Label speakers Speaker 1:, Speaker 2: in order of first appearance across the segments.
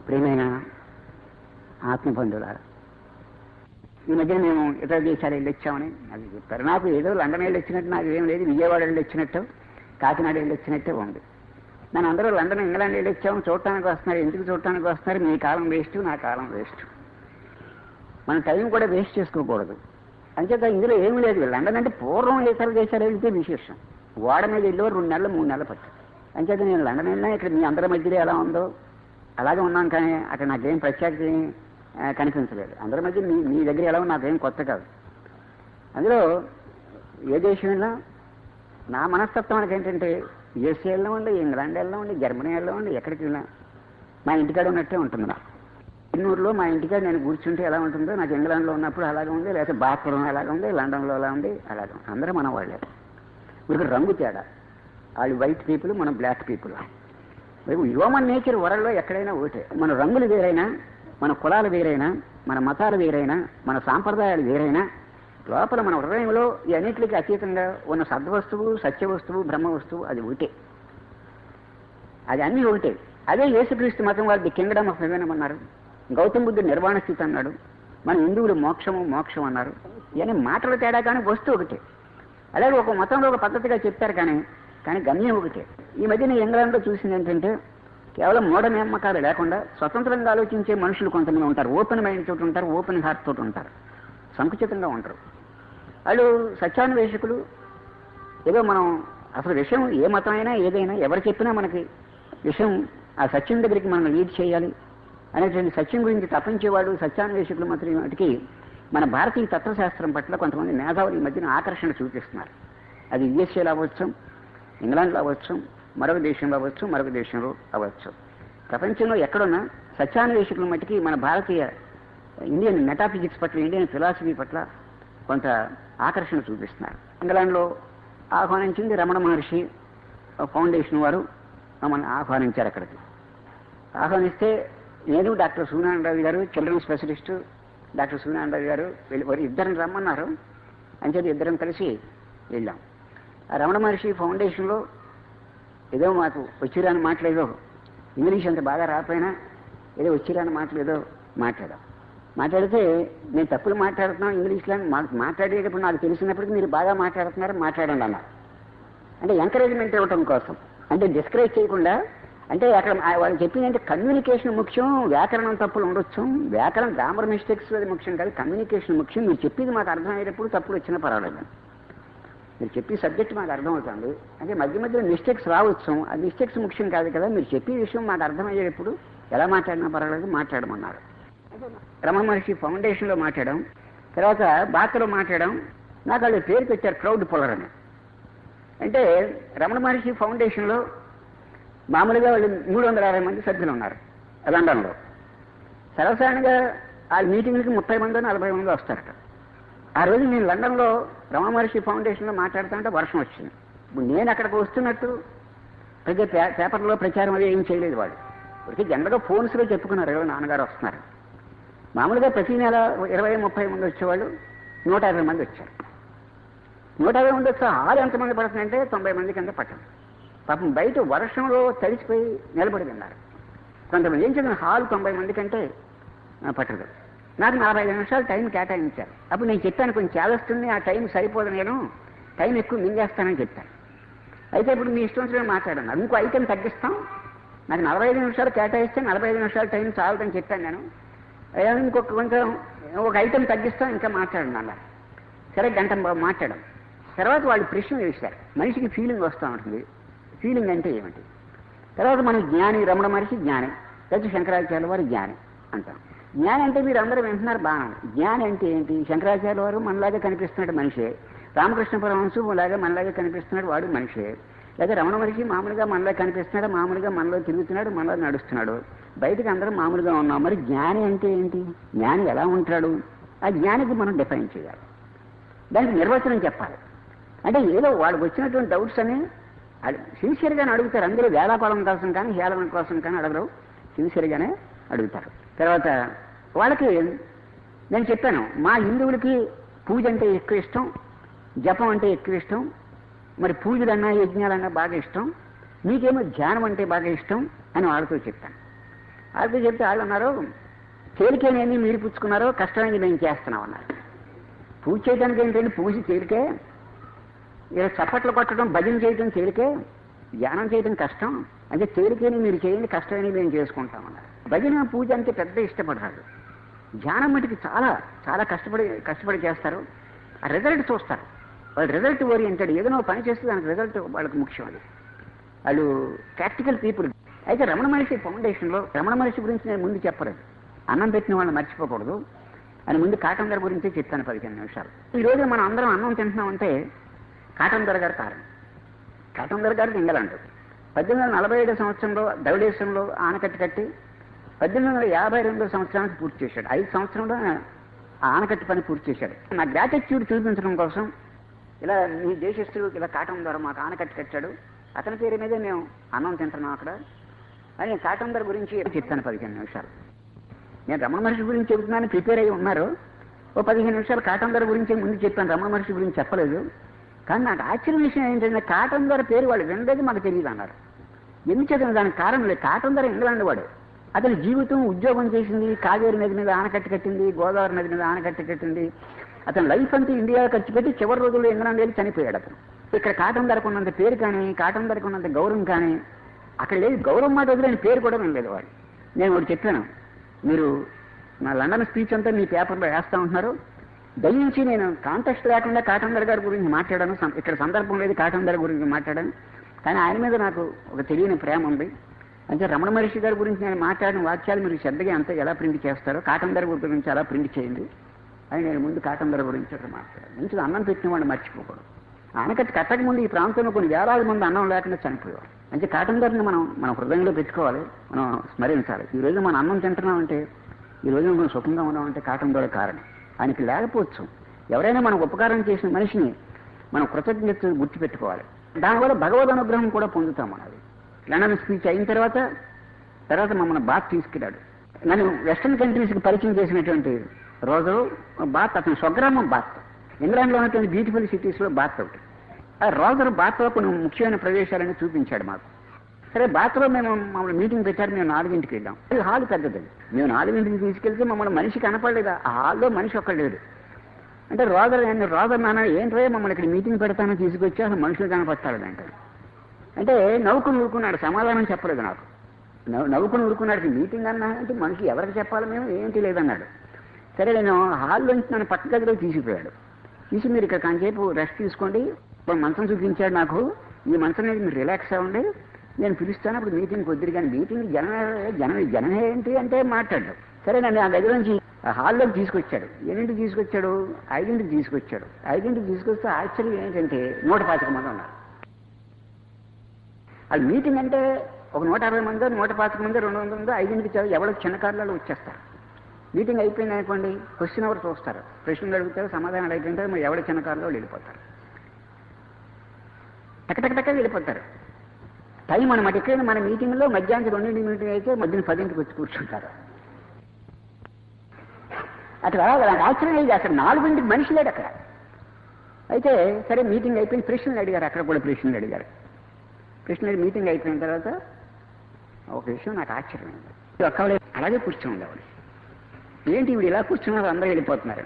Speaker 1: ప్రియమైన ఆత్మబంధువులారా ఈ మధ్య మేము ఇతర దేశాలు వెళ్ళి వచ్చామని అది చెప్పారు నాకు ఏదో లండన్ వెళ్ళి వచ్చినట్టు నాకు ఏం లేదు విజయవాడ వెళ్ళి వచ్చినట్టు కాకినాడ వెళ్ళి వచ్చినట్టే ఉంది నన్ను అందరూ లండన్ ఇంగ్లాండ్ వెళ్ళి వచ్చాము చూడటానికి వస్తున్నారు ఎందుకు చూడటానికి వస్తున్నారు మీ కాలం వేస్ట్ నా కాలం వేస్ట్ మన టైం కూడా వేస్ట్ చేసుకోకూడదు అంచేత ఇందులో ఏమీ లేదు లండన్ అంటే పూర్వం ఇతర దేశాలు వెళ్తే విశేషం ఓడ మీద వెళ్ళి రెండు నెలలు మూడు నెలలు పట్టింది అంచేత నేను లండన్ వెళ్ళినా ఇక్కడ మీ అందరి మధ్యలో ఎలా ఉందో అలాగే ఉన్నాను కానీ అక్కడ నాకేం ప్రత్యేకత ఏం, ఆ, కనిపించలేదు అందరి మధ్య మీ మీ దగ్గర ఎలా ఉన్నా నాకేం కొత్త కాదు అందులో ఏ దేశం వెళ్ళినా నా మనస్తత్వం మనకి ఏంటంటే యుఎస్ఏ వెళ్ళినామండి ఇంగ్లాండ్ వెళ్ళినామండి జర్మనీ వెళ్ళినామండి ఎక్కడికి వెళ్ళినా మా ఇంటికాడ ఉన్నట్టే ఉంటుంది నాకు ఇన్నూరులో మా ఇంటికాడ నేను కూర్చుంటే ఎలా ఉంటుందో నాకు ఇంగ్లాండ్లో ఉన్నప్పుడు అలాగే ఉంది లేకపోతే బాత్రూమ్ అలాగే ఉంది లండన్లో అలా ఉంది అలాగే ఉంది. అందరూ మన వాళ్ళే ఇప్పుడు రంగు తేడా వాళ్ళు వైట్ పీపుల్ మనం బ్లాక్ పీపుల్ హ్యూమన్ నేచర్ వరల్డ్లో ఎక్కడైనా ఒకటే మన రంగులు వేరైనా మన కులాలు వేరైనా మన మతాలు వేరైనా మన సాంప్రదాయాలు వేరైనా లోపల మన హృదయంలో ఈ అన్నిటికీ అతీతంగా ఉన్న సద్వస్తువు సత్య వస్తువు బ్రహ్మ వస్తువు అది ఒకటే అది అన్నీ ఒకటే అదే యేసుక్రీస్తు మతం వాళ్ళు ది కింగ్డమ్ ఆఫ్ హెవెన్ అన్నారు గౌతమ బుద్ధుడు నిర్వాణ స్థితి అన్నాడు మన హిందువులు మోక్షము మోక్షం అన్నారు ఇవన్నీ మాటల తేడా కానీ వస్తువు ఒకటే అలాగే ఒక మతంలో ఒక పద్ధతిగా చెప్తారు కానీ కానీ గమ్యం ఒకటే ఈ మధ్య నేను ఇంగ్లాండ్లో చూసింది ఏంటంటే కేవలం మూఢ నమ్మకాలు లేకుండా స్వతంత్రంగా ఆలోచించే మనుషులు కొంతమంది ఉంటారు ఓపెన్ మైండ్ తోటి ఉంటారు ఓపెన్ హార్ట్ తోటి ఉంటారు సంకుచితంగా ఉంటారు వాళ్ళు సత్యాన్వేషకులు ఏదో మనం అసలు విషయం ఏ మతం అయినా ఏదైనా ఎవరు చెప్పినా మనకి విషయం ఆ సత్యం దగ్గరికి మనం లీడ్ చేయాలి అనేటువంటి సత్యం గురించి తప్పించేవాడు సత్యాన్వేషకులు మాత్రం వాటికి మన భారతీయ తత్వశాస్త్రం పట్ల కొంతమంది మేధావులు ఈ మధ్యన ఆకర్షణ చూపిస్తున్నారు అది యుఎస్ఏలో అవ్వచ్చు ఇంగ్లాండ్లో అవ్వచ్చు మరొక దేశంలో అవ్వచ్చు మరొక దేశంలో అవ్వచ్చు ప్రపంచంలో ఎక్కడున్నా సత్యాన్వేషకుల మట్టికి మన భారతీయ ఇండియన్ మెటాఫిజిక్స్ పట్ల ఇండియన్ ఫిలాసఫీ పట్ల కొంత ఆకర్షణ చూపిస్తున్నారు ఇంగ్లాండ్లో ఆహ్వానించింది రమణ మహర్షి ఫౌండేషన్ వారు మమ్మల్ని ఆహ్వానించారు అక్కడికి ఆహ్వానిస్తే నేను డాక్టర్ సూర్యనారాయణ గారు చిల్డ్రన్ స్పెషలిస్ట్ డాక్టర్ సూర్యనారాయణ గారు వెళ్ళి వారు ఇద్దరిని రమ్మన్నారు అంచేది ఇద్దరం కలిసి వెళ్ళాం ఆ రమణ మహర్షి ఫౌండేషన్లో ఏదో మాకు వచ్చిరాని మాటలేదో ఇంగ్లీష్ అంత బాగా రాకపోయినా ఏదో వచ్చిరాని మాటలేదో మాట్లాడాం మాట్లాడితే నేను తప్పులు మాట్లాడుతున్నాను ఇంగ్లీష్లో మాకు మాట్లాడేటప్పుడు నాకు తెలిసినప్పటికీ మీరు బాగా మాట్లాడుతున్నారు మాట్లాడండి అన్నారు అంటే ఎంకరేజ్మెంట్ ఇవ్వటం కోసం అంటే డిస్కరేజ్ చేయకుండా అంటే అక్కడ ఆ- వాళ్ళు చెప్పింది అంటే కమ్యూనికేషన్ ముఖ్యం వ్యాకరణం తప్పులు ఉండొచ్చు వ్యాకరణం గ్రామర్ మిస్టేక్స్ అది ముఖ్యం కాదు కమ్యూనికేషన్ ముఖ్యం మీరు చెప్పింది మాకు అర్థమయ్యేటప్పుడు తప్పులు వచ్చినా పర్వాలేదు మీరు చెప్పే సబ్జెక్ట్ మాకు అర్థమవుతుంది అంటే మధ్య మధ్యలో మిస్టేక్స్ రావచ్చు ఆ మిస్టేక్స్ ముఖ్యం కాదు కదా మీరు చెప్పే విషయం మాకు అర్థమయ్యేటప్పుడు ఎలా మాట్లాడినా పర్వాలేదు మాట్లాడమన్నారు రమణ మహర్షి ఫౌండేషన్లో మాట్లాడడం తర్వాత బాకలో మాట్లాడడం నాకు వాళ్ళు పేరు పెట్టారు క్రౌడ్ పుల్లర్ అని అంటే రమణ మహర్షి ఫౌండేషన్లో మామూలుగా వాళ్ళు మూడు వందల అరవై మంది సభ్యులు ఉన్నారు లండన్లో సర్వసాధారణంగా ఆ మీటింగ్లకి ముప్పై మంది నలభై మంది వస్తారట ఆ రోజు నేను లండన్లో రమణ మహర్షి ఫౌండేషన్లో మాట్లాడుతుంటే వర్షం వచ్చింది ఇప్పుడు నేను అక్కడికి వస్తున్నట్టు ప్రతి పే- పేపర్లో ప్రచారం అది ఏం చేయలేదు వాళ్ళు ఇప్పటికీ జనరల్గా ఫోన్స్లో చెప్పుకున్నారు ఎవరో నాన్నగారు వస్తున్నారు మామూలుగా ప్రతి నెల ఇరవై ముప్పై మంది వచ్చేవాళ్ళు నూట యాభై మంది వచ్చారు నూట యాభై మంది వచ్చే హాల్ ఎంతమంది పడుతుందంటే తొంభై మంది కింద పట్టదు పాపం బయట వర్షంలో తడిసిపోయి నిలబడి ఉన్నారు కొంతమంది ఏం చెప్పిన హాల్ తొంభై మంది కంటే ఆ, పట్టదు నాకు నలభై ఐదు నిమిషాలు టైం కేటాయించారు అప్పుడు నేను చెప్పాను కొంచెం చేదొస్తుంది ఆ టైం సరిపోదు నేను టైం ఎక్కువ మింగేస్తానని చెప్పాను అయితే ఇప్పుడు మీ ఇష్టం వచ్చిన మాట్లాడాను ఇంకో ఐటెం తగ్గిస్తాం నాకు నలభై ఐదు నిమిషాలు కేటాయిస్తే నలభై ఐదు నిమిషాలు టైం చాలదని చెప్పాను నేను అయ్యా, ఇంకొక కొంచెం ఒక ఐటెం తగ్గిస్తాం ఇంకా మాట్లాడండి అన్నారు సరే గంట మా- మాట్లాడాం తర్వాత వాళ్ళు ప్రశ్న వేశారు మనిషికి ఫీలింగ్ వస్తూ ఉంటుంది ఫీలింగ్ అంటే ఏమిటి తర్వాత మనం జ్ఞాని రమణ మనిషి జ్ఞాని లేకపోతే శంకరాచార్య వారు జ్ఞాని అంటాం జ్ఞాని అంటే మీరు అందరూ వింటున్నారు బాగా జ్ఞాని అంటే ఏంటి శంకరాచార్య వారు మనలాగే కనిపిస్తున్నాడు మనిషే రామకృష్ణ పరమహంసు లాగా మనలాగే కనిపిస్తున్నాడు వాడు మనిషే లేదా రమణ మనిషి మామూలుగా మనలో కనిపిస్తున్నాడు మామూలుగా మనలో తిరుగుతున్నాడు మనలో నడుస్తున్నాడు బయటకు అందరం మామూలుగా ఉన్నాం మరి జ్ఞాని అంటే ఏంటి జ్ఞాని ఎలా ఉంటాడు ఆ జ్ఞానికి మనం డిఫైన్ చేయాలి దానికి నిర్వచనం చెప్పాలి అంటే ఏదో వాళ్ళకి వచ్చినటువంటి డౌట్స్ అని సిన్సియర్గానే అడుగుతారు అందరూ వేళాకోళం కోసం కానీ హేళన కోసం కానీ అడగరు సిన్సియర్గానే అడుగుతారు తర్వాత వాళ్ళకి నేను చెప్పాను మా హిందువులకి పూజ అంటే ఎక్కువ ఇష్టం జపం అంటే ఎక్కువ ఇష్టం మరి పూజలన్నా యజ్ఞాలన్నా బాగా ఇష్టం మీకేమో ధ్యానం అంటే బాగా ఇష్టం అని వాళ్ళతో చెప్పాను వాళ్ళతో చెప్తే వాళ్ళు అన్నారు తేలికేనేమి మీరు పుచ్చుకున్నారో కష్టమైంది మేము చేస్తున్నాం అన్నారు పూజ చేయడానికి ఏంటంటే పూజ తేలికే ఇలా చప్పట్లు కొట్టడం భజన చేయడం తేలికే ధ్యానం చేయడం కష్టం అంటే తేలికేని మీరు చేయండి కష్టమని మేము చేసుకుంటాం అన్నారు భజన పూజ అంటే పెద్ద ఇష్టపడతారు ధ్యానం మటుకు చాలా చాలా కష్టపడి కష్టపడి చేస్తారు ఆ రిజల్ట్ చూస్తారు వాళ్ళు రిజల్ట్ ఓరియంటెడ్ ఏదైనా ఒక పని చేస్తే దానికి రిజల్ట్ వాళ్ళకి ముఖ్యం అది వాళ్ళు ప్రాక్టికల్ పీపుల్ అయితే రమణ మహర్షి ఫౌండేషన్లో రమణ మహర్షి గురించి నేను ముందు చెప్పలేదు అన్నం పెట్టిన వాళ్ళని మర్చిపోకూడదు అని ముందు కాటందర్ గురించి చెప్పాను పదిహేను నిమిషాలు ఈ రోజు మనం అందరం అన్నం తింటున్నామంటే కాటందర్ గారు కారణం కాటందర్ గారు ఇంగ్లాండ్ పద్దెనిమిది వందల నలభై ఏడు సంవత్సరంలో దౌడేశంలో ఆనకట్టు కట్టి పద్దెనిమిది వందల యాభై రెండో సంవత్సరానికి పూర్తి చేశాడు ఐదు సంవత్సరంలో ఆ ఆనకట్టు పని పూర్తి చేశాడు నా గ్రాటిట్యూడ్ చూపించడం కోసం ఇలా ఈ దేశస్తుడు ఇలా కాటం ద్వారా మాకు ఆనకట్టు కట్టాడు అతని పేరు మీదే మేము అన్నం తింటున్నాం అక్కడ అని కాటందర్ గురించి చెప్తాను పదిహేను నిమిషాలు నేను రమణ మహర్షి గురించి చెబుతున్నాను ప్రిపేర్ అయ్యి ఉన్నారు ఓ పదిహేను నిమిషాలు కాటందర్ గురించి ముందు చెప్పాను రమణ మహర్షి గురించి చెప్పలేదు కానీ నాకు ఆశ్చర్య విషయం ఏంటంటే కాటందర్ పేరు వాళ్ళు వినలేదు మాకు తెలియదు అన్నారు ఎందుకు చదివిన దానికి కారణం లేదు కాటందర్ ఇంగ్లాండ్ వాడు అతని జీవితం ఉద్యోగం చేసింది కావేరి నది మీద ఆనకట్టు కట్టింది గోదావరి నది మీద ఆనకట్టు కట్టింది అతని లైఫ్ అంతా ఇండియా ఖర్చు పెట్టి చివరి రోజుల్లో ఇంగ్లాండ్ వెళ్ళి చనిపోయాడు అతను ఇక్కడ కాటం ధరకు ఉన్నంత పేరు కానీ కాటం ధరకు ఉన్నంత గౌరవం కానీ అక్కడ లేదు గౌరవం మాట వదిలేని పేరు కూడా వినలేదు వాడు నేను ఒకటి చెప్పాను మీరు నా లండన్ స్పీచ్ అంతా మీ పేపర్లో వేస్తా ఉంటున్నారు దయించి నేను కాంటెస్ట్ లేకుండా కాటందర్ గారి గురించి మాట్లాడాను సం- ఇక్కడ సందర్భం లేదు కాటందర్ గురించి మాట్లాడాను కానీ ఆయన మీద నాకు ఒక తెలియని ప్రేమ ఉంది అంటే రమణ మహర్షి గారి గురించి నేను మాట్లాడిన వాక్యాలు మీరు శ్రద్ధగా అంతా ఎలా ప్రింట్ చేస్తారో కాటందర్ గురించి ఎలా ప్రింట్ చేయండి అని నేను ముందు కాటందర్ గురించి అక్కడ మాట్లాడాను మంచిగా అన్నం పెట్టిన వాడిని మర్చిపోకూడదు ఆనకట్టు కట్టక ముందు ఈ ప్రాంతంలో కొన్ని వేలాది మంది అన్నం లేకుండా చనిపోయేవారు అంటే కాటందర్ని మనం మన హృదయంలో పెట్టుకోవాలి మనం స్మరించాలి ఈ రోజు మనం అన్నం తింటున్నామంటే ఈ రోజు మనం సుఖంగా ఉన్నామంటే కాటందర్ కారణం ఆయనకి లేకపోవచ్చు ఎవరైనా మనకు ఉపకారం చేసిన మనిషిని మనం కృతజ్ఞత గుర్తుపెట్టుకోవాలి దానివల్ల భగవద్ అనుగ్రహం కూడా పొందుతాం మనది లండన్ స్పీచ్ అయిన తర్వాత తర్వాత మమ్మల్ని బాత్ తీసుకెళ్ళాడు నన్ను వెస్ట్రన్ కంట్రీస్కి పరిచయం చేసినటువంటి రోజు బాత్ అతని స్వగ్రామం బాత్ ఇంగ్లాండ్లో ఉన్నటువంటి బ్యూటిఫుల్ సిటీస్లో బాత్ ఒకటి ఆ రోజు బాత్లో కొన్ని ముఖ్యమైన ప్రదేశాలని చూపించాడు మాకు సరే బాత్లో మేము మమ్మల్ని మీటింగ్ పెట్టారు మేము నాలుగింటికి వెళ్ళాం ఈ హాల్ పెద్దది మేము నాలుగింటికి తీసుకెళ్తే మమ్మల్ని మనిషి కనపడలేదు ఆ హాల్లో మనిషి ఒక్కడు లేడు అంటే రోదర్ నేను రోదర్ నాన్న ఏంటో మమ్మల్ని ఇక్కడ మీటింగ్ పెడతానని తీసుకొచ్చి అసలు మనుషులు కనపడతాడు అంటే అంటే నవ్వుకుని ఊరుకున్నాడు సమాధానం చెప్పలేదు నాకు నవ్వు- నవ్వుకుని ఊరుకున్నాడు మీటింగ్ అన్నా అంటే మనిషి ఎవరికి చెప్పాలి మేము ఏంటి లేదన్నాడు సరే నేను హాల్లోంచి నన్ను పక్క గదిలో తీసిపోయాడు తీసి మీరు ఇక్కడ కాసేపు రెస్ట్ తీసుకోండి ఇప్పుడు మంచం చూపించాడు నాకు ఈ మంచం మీద మీరు రిలాక్స్ అవ్వండి నేను పిలుస్తాను అప్పుడు మీటింగ్ కొద్దిరి కానీ మీటింగ్ జనం జనం జనం ఏంటి అంటే మాట్లాడు సరే నన్ను ఆ దగ్గర నుంచి ఆ హాల్లోకి తీసుకొచ్చాడు ఎన్నింటికి తీసుకొచ్చాడు ఐదింటికి తీసుకొచ్చాడు ఐదింటికి తీసుకొస్తే ఆశ్చర్యం ఏంటంటే నూట పాతిక మంది ఉన్నారు అది మీటింగ్ అంటే ఒక నూట అరవై మంది నూట పాతిక మంది రెండు వందల మంది ఐదింటికి చదివి ఎవరికి చిన్న కార్లలో వచ్చేస్తారు మీటింగ్ అయిపోయింది అనుకోండి క్వశ్చన్ అవర్ చూస్తారు ప్రశ్నలు అడుగుతారు సమాధానాలు అయిపోయింటే మరి ఎవరి చిన్న కార్లో వాళ్ళు వెళ్ళిపోతారు టకటకటక వెళ్ళిపోతారు టైం అనమాట ఎక్కడైనా మన మీటింగ్లో మధ్యాహ్నం రెండింటి మీటింగ్ అయితే మధ్యాహ్నం పదింటికి వచ్చి కూర్చుంటారు అట్లా నాకు ఆశ్చర్యం లేదు అసలు నాలుగింటికి మనిషి లేడు అక్కడ అయితే సరే మీటింగ్ అయిపోయింది ప్రశ్నలు అడిగారు అక్కడ కూడా ప్రశ్నలు అడిగారు ప్రశ్నలు మీటింగ్ అయిపోయిన తర్వాత ఒక విషయం నాకు ఆశ్చర్యమైంది ఒక్కడే అలాగే కూర్చొని ఉండేవాడు ఏంటి వీడు ఇలా కూర్చున్నారు అందరూ వెళ్ళిపోతున్నారు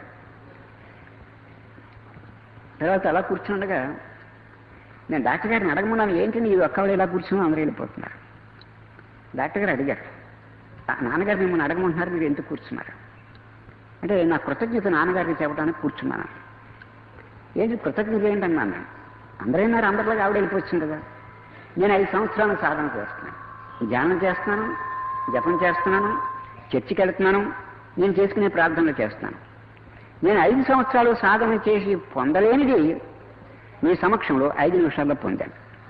Speaker 1: తర్వాత అలా కూర్చుండగా నేను డాక్టర్ గారిని అడగమన్నాను ఏంటి నీ ఒక్కవాడు ఇలా కూర్చుని అందరూ వెళ్ళిపోతున్నారు డాక్టర్ గారు అడిగారు "ఆ, నాన్నగారు మిమ్మల్ని అడగమంటున్నారు మీరు ఎందుకు కూర్చున్నారు అంటే నా కృతజ్ఞత నాన్నగారికి చెప్పడానికి కూర్చున్నాను ఏంటి కృతజ్ఞత ఏంటన్నాను అందరైనారు అందరిలాగా ఆవిడ వెళ్ళిపోవచ్చు కదా నేను ఐదు సంవత్సరాలు సాధన చేస్తున్నాను ధ్యానం చేస్తున్నాను జపం చేస్తున్నాను చర్చికి వెళ్తున్నాను నేను చేసుకునే ప్రార్థనలు చేస్తున్నాను నేను ఐదు సంవత్సరాలు సాధన చేసి పొందలేనిది మీ సమక్షంలో ఐదు నిమిషాల్లో పొందాను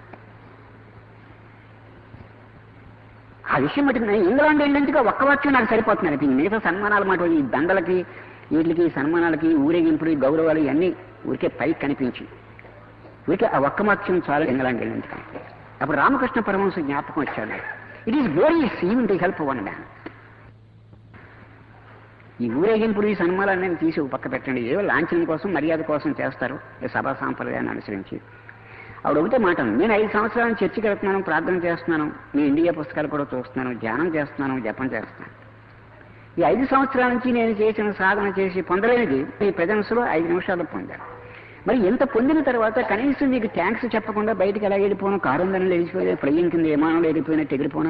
Speaker 1: ఆ విషయం మటుకు నేను ఇంగ్లాండ్ వెళ్ళినందుకు ఒక్క వాక్యం నాకు సరిపోతున్నారు ఇంక మిగతా సన్మానాలు మాట ఈ దండలకి వీటికి సన్మానాలకి ఊరేగింపులు ఈ గౌరవాలు ఇవన్నీ ఊరికే పైకి కనిపించి ఊరికే ఆ ఒక్క వాక్యం చాలు ఇంగ్లాండ్ వెళ్ళినందుకు అప్పుడు రామకృష్ణ పరమహంస జ్ఞాపకం వచ్చాడు it is glorious even to help one man ఈ ఊరేగింపులు ఈ సన్మానాలన్నీ తీసి ఒక పక్క పెట్టండి ఏవో లాంఛనం కోసం మర్యాద కోసం చేస్తారు ఈ సభా సాంప్రదాయాన్ని అనుసరించి ఆవిడ ఒకటే మాట అంది. నేను ఐదు సంవత్సరాల నుంచి చర్చికి వెళ్తున్నాను ప్రార్థన చేస్తున్నాను మీ ఇండియా పుస్తకాలు కూడా చూస్తున్నాను ధ్యానం చేస్తున్నాను జపం చేస్తున్నాను ఈ ఐదు సంవత్సరాల నుంచి నేను చేసిన సాధన చేసి పొందలేనిది ఈ presence లో ఐదు నిమిషాలు పొందాను మరి ఎంత పొందిన తర్వాత కనీసం మీకు థ్యాంక్స్ చెప్పకుండా బయటికి ఎలా వెళ్ళిపోను కారుందని లేచిపోయి ఫ్లయింగ్ కింద విమానంలో వెళ్ళిపోయినట్టు ఎగిరిపోనా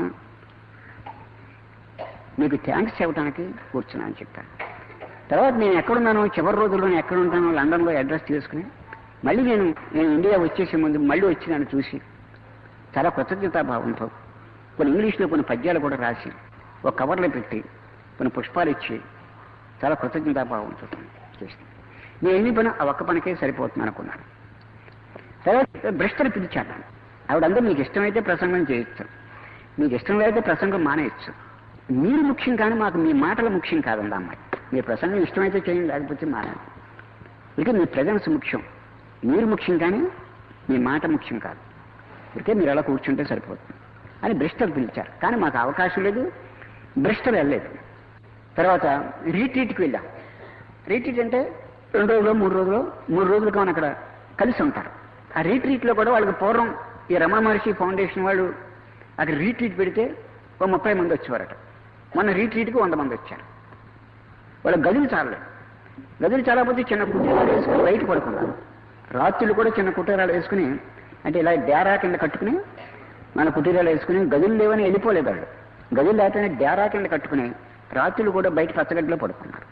Speaker 1: మీకు థ్యాంక్స్ చెప్పడానికి కూర్చున్నాను చెప్పాను తర్వాత నేను ఎక్కడున్నాను చివరి రోజుల్లో నేను ఎక్కడ ఉంటానో లండన్లో అడ్రస్ తీసుకుని మళ్ళీ నేను నేను ఇండియా వచ్చేసే ముందు మళ్ళీ వచ్చి నన్ను చూసి చాలా కృతజ్ఞతాభావంతో కొన్ని ఇంగ్లీష్లో కొన్ని పద్యాలు కూడా రాసి ఒక కవర్లో పెట్టి కొన్ని పుష్పాలు ఇచ్చి చాలా కృతజ్ఞతాభావంతో చేసింది నేను ఎన్ని పని ఆ ఒక్క పనికే సరిపోతుంది అనుకున్నాను తర్వాత బ్రష్టర్ పిలిచాను నన్ను. ఆవిడందరూ మీకు ఇష్టమైతే ప్రసంగం చేయొచ్చు మీకు ఇష్టం లేకపోతే ప్రసంగం మానేయచ్చు మీరు ముఖ్యం కానీ మాకు మీ మాటలు ముఖ్యం కాదండి అమ్మాయి మీ ప్రసంగం ఇష్టమైతే చేయండి లేకపోతే మానేది ఇక మీ ప్రజెన్స్ ముఖ్యం మీరు ముఖ్యం కానీ మీ మాట ముఖ్యం కాదు ఇక మీరు అలా కూర్చుంటే సరిపోతుంది అని బ్రిస్టర్ పిలిచారు కానీ మాకు అవకాశం లేదు బ్రిస్టర్ వెళ్ళలేదు తర్వాత రీట్రీట్కి వెళ్ళాం రీట్రీట్ అంటే రెండు రోజులు మూడు రోజులు మూడు రోజులు కావాలి అక్కడ కలిసి ఉంటారు ఆ రీట్రీట్లో కూడా వాళ్ళకి పూర్వం ఈ రమణ మహర్షి ఫౌండేషన్ వాళ్ళు అక్కడ రీట్రీట్ పెడితే ఒక ముప్పై మంది వచ్చేవారట మొన్న రీట్రీట్కి వంద మంది వచ్చారు వాళ్ళ గదులు చాలలేదు గదులు చాలకపోతే చిన్న కుటీరాలు వేసుకుని బయట పడుకున్నారు రాత్రులు కూడా చిన్న కుటీరాలు వేసుకుని అంటే ఇలా డేరా కింద కట్టుకుని మన కుటీరాలు వేసుకుని గదులు లేవని వెళ్ళిపోలేదు వాళ్ళు గదులు లేకపోతే డేరా కింద కట్టుకుని రాత్రులు కూడా బయట పచ్చగడ్డలో పడుకున్నారు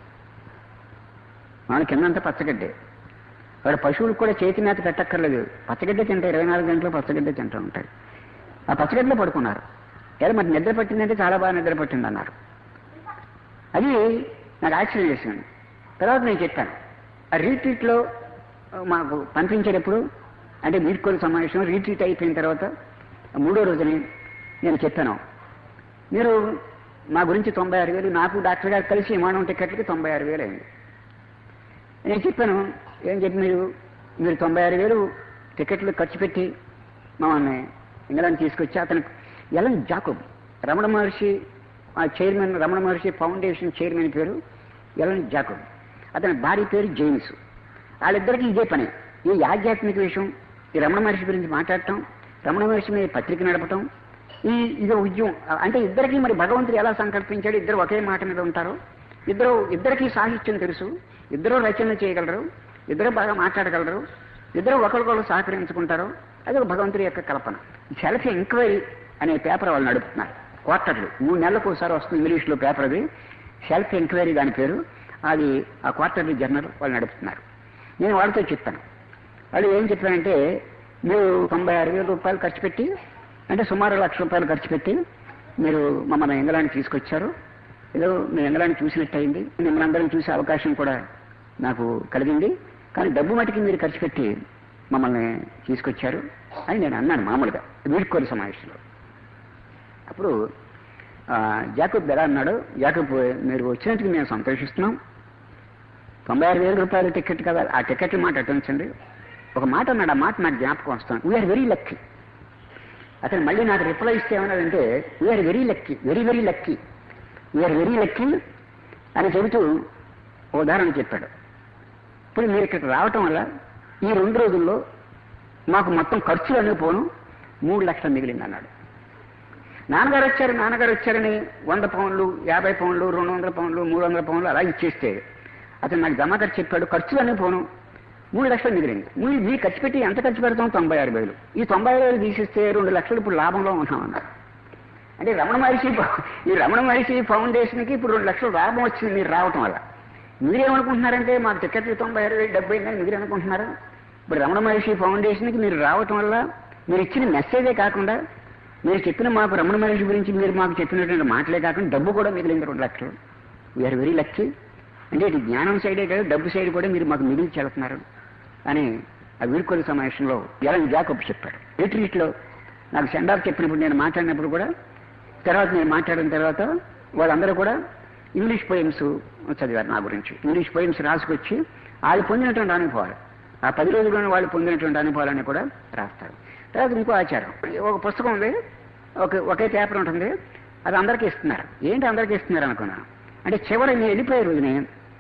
Speaker 1: మన కిందంతా పచ్చగడ్డే వాడు పశువులకు కూడా చేతి మేత పెట్టక్కర్లేదు పచ్చగడ్డ తింటాయి ఇరవై నాలుగు గంటలు పచ్చగడ్డ తింటూ ఉంటాయి ఆ పచ్చగడ్డలో పడుకున్నారు ఎలా మరి నిద్ర పట్టిందంటే చాలా బాగా నిద్ర పట్టింది అన్నారు అది నాకు ఆశ్చర్యం చేసింది తర్వాత నేను చెప్పాను ఆ రీట్రీట్లో మాకు పంపించేటప్పుడు అంటే వీడ్కోలు సమావేశం రీట్రీట్ అయిపోయిన తర్వాత మూడో రోజుని నేను చెప్పాను మీరు మా గురించి తొంభై ఆరు వేలు నాకు డాక్టర్ గారు కలిసి విమానం టికెట్లకి తొంభై ఆరు వేలు అయింది నేను చెప్పాను ఏం చెప్పి మీరు మీరు తొంభై ఆరు వేలు టికెట్లు ఖర్చు పెట్టి మమ్మల్ని ఇంగ్లాండ్ తీసుకొచ్చి అతను ఎలన్ జాకబ్ రమణ మహర్షి ఆ chairman Ramana Maharshi foundation chairman పేరు ఎలన్ జాకబ్ అతని భార్య పేరు జేమ్స్ వాళ్ళిద్దరికీ ఇదే పని ఈ ఆధ్యాత్మిక విషయం ఈ రమణ మహర్షి గురించి మాట్లాడటం రమణ మహర్షి మీద పత్రిక నడపటం ఈ ఇది ఉద్యమం అంటే ఇద్దరికి మరి భగవంతుడు ఎలా సంకల్పించాడు ఇద్దరు ఒకే మాట మీద ఉంటారు ఇద్దరు ఇద్దరికి సాహిత్యం తెలుసు ఇద్దరు రచనలు చేయగలరు ఇద్దరు బాగా మాట్లాడగలరు ఇద్దరు ఒకరికొకరు సహకరించుకుంటారు అది ఒక భగవంతుడి యొక్క కల్పన సెల్ఫ్ ఎంక్వైరీ అనే పేపర్ వాళ్ళు నడుపుతున్నారు క్వార్టర్లు మూడు నెలలకు ఒకసారి వస్తుంది ఇంగ్లీష్లో పేపర్ అది సెల్ఫ్ ఎంక్వైరీ దాని పేరు అది ఆ క్వార్టర్లీ జర్నల్ వాళ్ళు నడుపుతున్నారు నేను వాళ్ళతో చెప్పాను వాళ్ళు ఏం చెప్పారంటే మీరు తొంభై ఆరు వేల రూపాయలు ఖర్చు పెట్టి అంటే సుమారు లక్ష రూపాయలు ఖర్చు పెట్టి మీరు మమ్మల్ని ఇంగ్లాండ్ తీసుకొచ్చారు ఏదో మేము ఇంగ్లాండ్ చూసినట్టు అయింది మిమ్మల్ని అందరం చూసే అవకాశం కూడా నాకు కలిగింది కానీ డబ్బు మటుకి మీరు ఖర్చు పెట్టి మమ్మల్ని తీసుకొచ్చారు అని నేను అన్నాను మామూలుగా వీడ్కోలు సమావేశంలో అప్పుడు ఆ, జాకబ్ ఎలా అన్నాడు జాకబ్ మీరు వచ్చినట్టుగా మేము సంతోషిస్తున్నాం తొంభై ఆరు వేల రూపాయల టికెట్ కదా ఆ టికెట్ మాట అటుంచండి ఒక మాట అన్నాడు ఆ మాట నాకు జ్ఞాపకం వస్తాను వీఆర్ వెరీ లక్కీ అతను మళ్ళీ నాకు రిప్లై ఇస్తే ఏమన్నాడంటే we're very lucky very very lucky we're very lucky అని చెబుతూ ఒక ఉదాహరణ చెప్పాడు ఇప్పుడు మీరు ఇక్కడికి రావటం వల్ల ఈ రెండు రోజుల్లో మాకు మొత్తం ఖర్చులు అన్నీ పోను మూడు లక్షలు మిగిలింది అన్నాడు నాన్నగారు వచ్చారు నాన్నగారు వచ్చారని వంద పౌన్లు యాభై పౌన్లు రెండు వందల పౌన్లు మూడు వందల పౌన్లు అలా ఇచ్చేస్తే అతను నాకు జమా ఖర్చు చెప్పాడు ఖర్చులు అన్నీ పోను మూడు లక్షలు మిగిలింది మీరు మీరు ఖర్చు పెట్టి ఎంత ఖర్చు పెడతాం తొంభై ఆరు వేలు ఈ తొంభై ఆరు వేలు తీసిస్తే రెండు లక్షలు ఇప్పుడు లాభంలో ఉన్నామన్నారు అంటే రమణ మహర్షి ఈ రమణ మహర్షి ఫౌండేషన్కి ఇప్పుడు రెండు లక్షలు లాభం వచ్చింది మీరు రావటం వల్ల మీరేమనుకుంటున్నారంటే మాకు టికెట్లు తొంభై ఆరు వేలు డెబ్బై అయిందని మీరు అనుకుంటున్నారా ఇప్పుడు రమణ మహర్షి ఫౌండేషన్కి మీరు రావటం వల్ల మీరు ఇచ్చిన మెసేజే కాకుండా మీరు చెప్పిన మాకు రమణ మహర్షి గురించి మీరు మాకు చెప్పినటువంటి మాటలే కాకుండా డబ్బు కూడా మిగిలింది రెండు లక్షలు వీఆర్ వెరీ లక్కీ అంటే ఇటు జ్ఞానం సైడే కాదు డబ్బు సైడ్ కూడా మీరు మాకు మిగిలిచి వెళ్తున్నారు అని ఆ వీడ్కోలు సమావేశంలో ఎలన్ జాకబ్ చెప్పాడు రిట్రీట్లో నాకు సెండాఫ్ చెప్పినప్పుడు నేను మాట్లాడినప్పుడు కూడా తర్వాత నేను మాట్లాడిన తర్వాత వాళ్ళందరూ కూడా ఇంగ్లీష్ పోయిమ్స్ చదివారు నా గురించి ఇంగ్లీష్ పోయిమ్స్ రాసుకొచ్చి వాళ్ళు పొందినటువంటి అనుభవాలు ఆ పది రోజుల్లోనే వాళ్ళు పొందినటువంటి అనుభవాలని కూడా రాస్తారు తర్వాత ఇంకో ఆచారం ఒక పుస్తకం ఉంది ఒక ఒకే పేపర్ ఉంటుంది అది అందరికీ ఇస్తున్నారు ఏంటి అందరికీ ఇస్తున్నారు అనుకున్నాను అంటే చివరి నేను వెళ్ళిపోయే రోజునే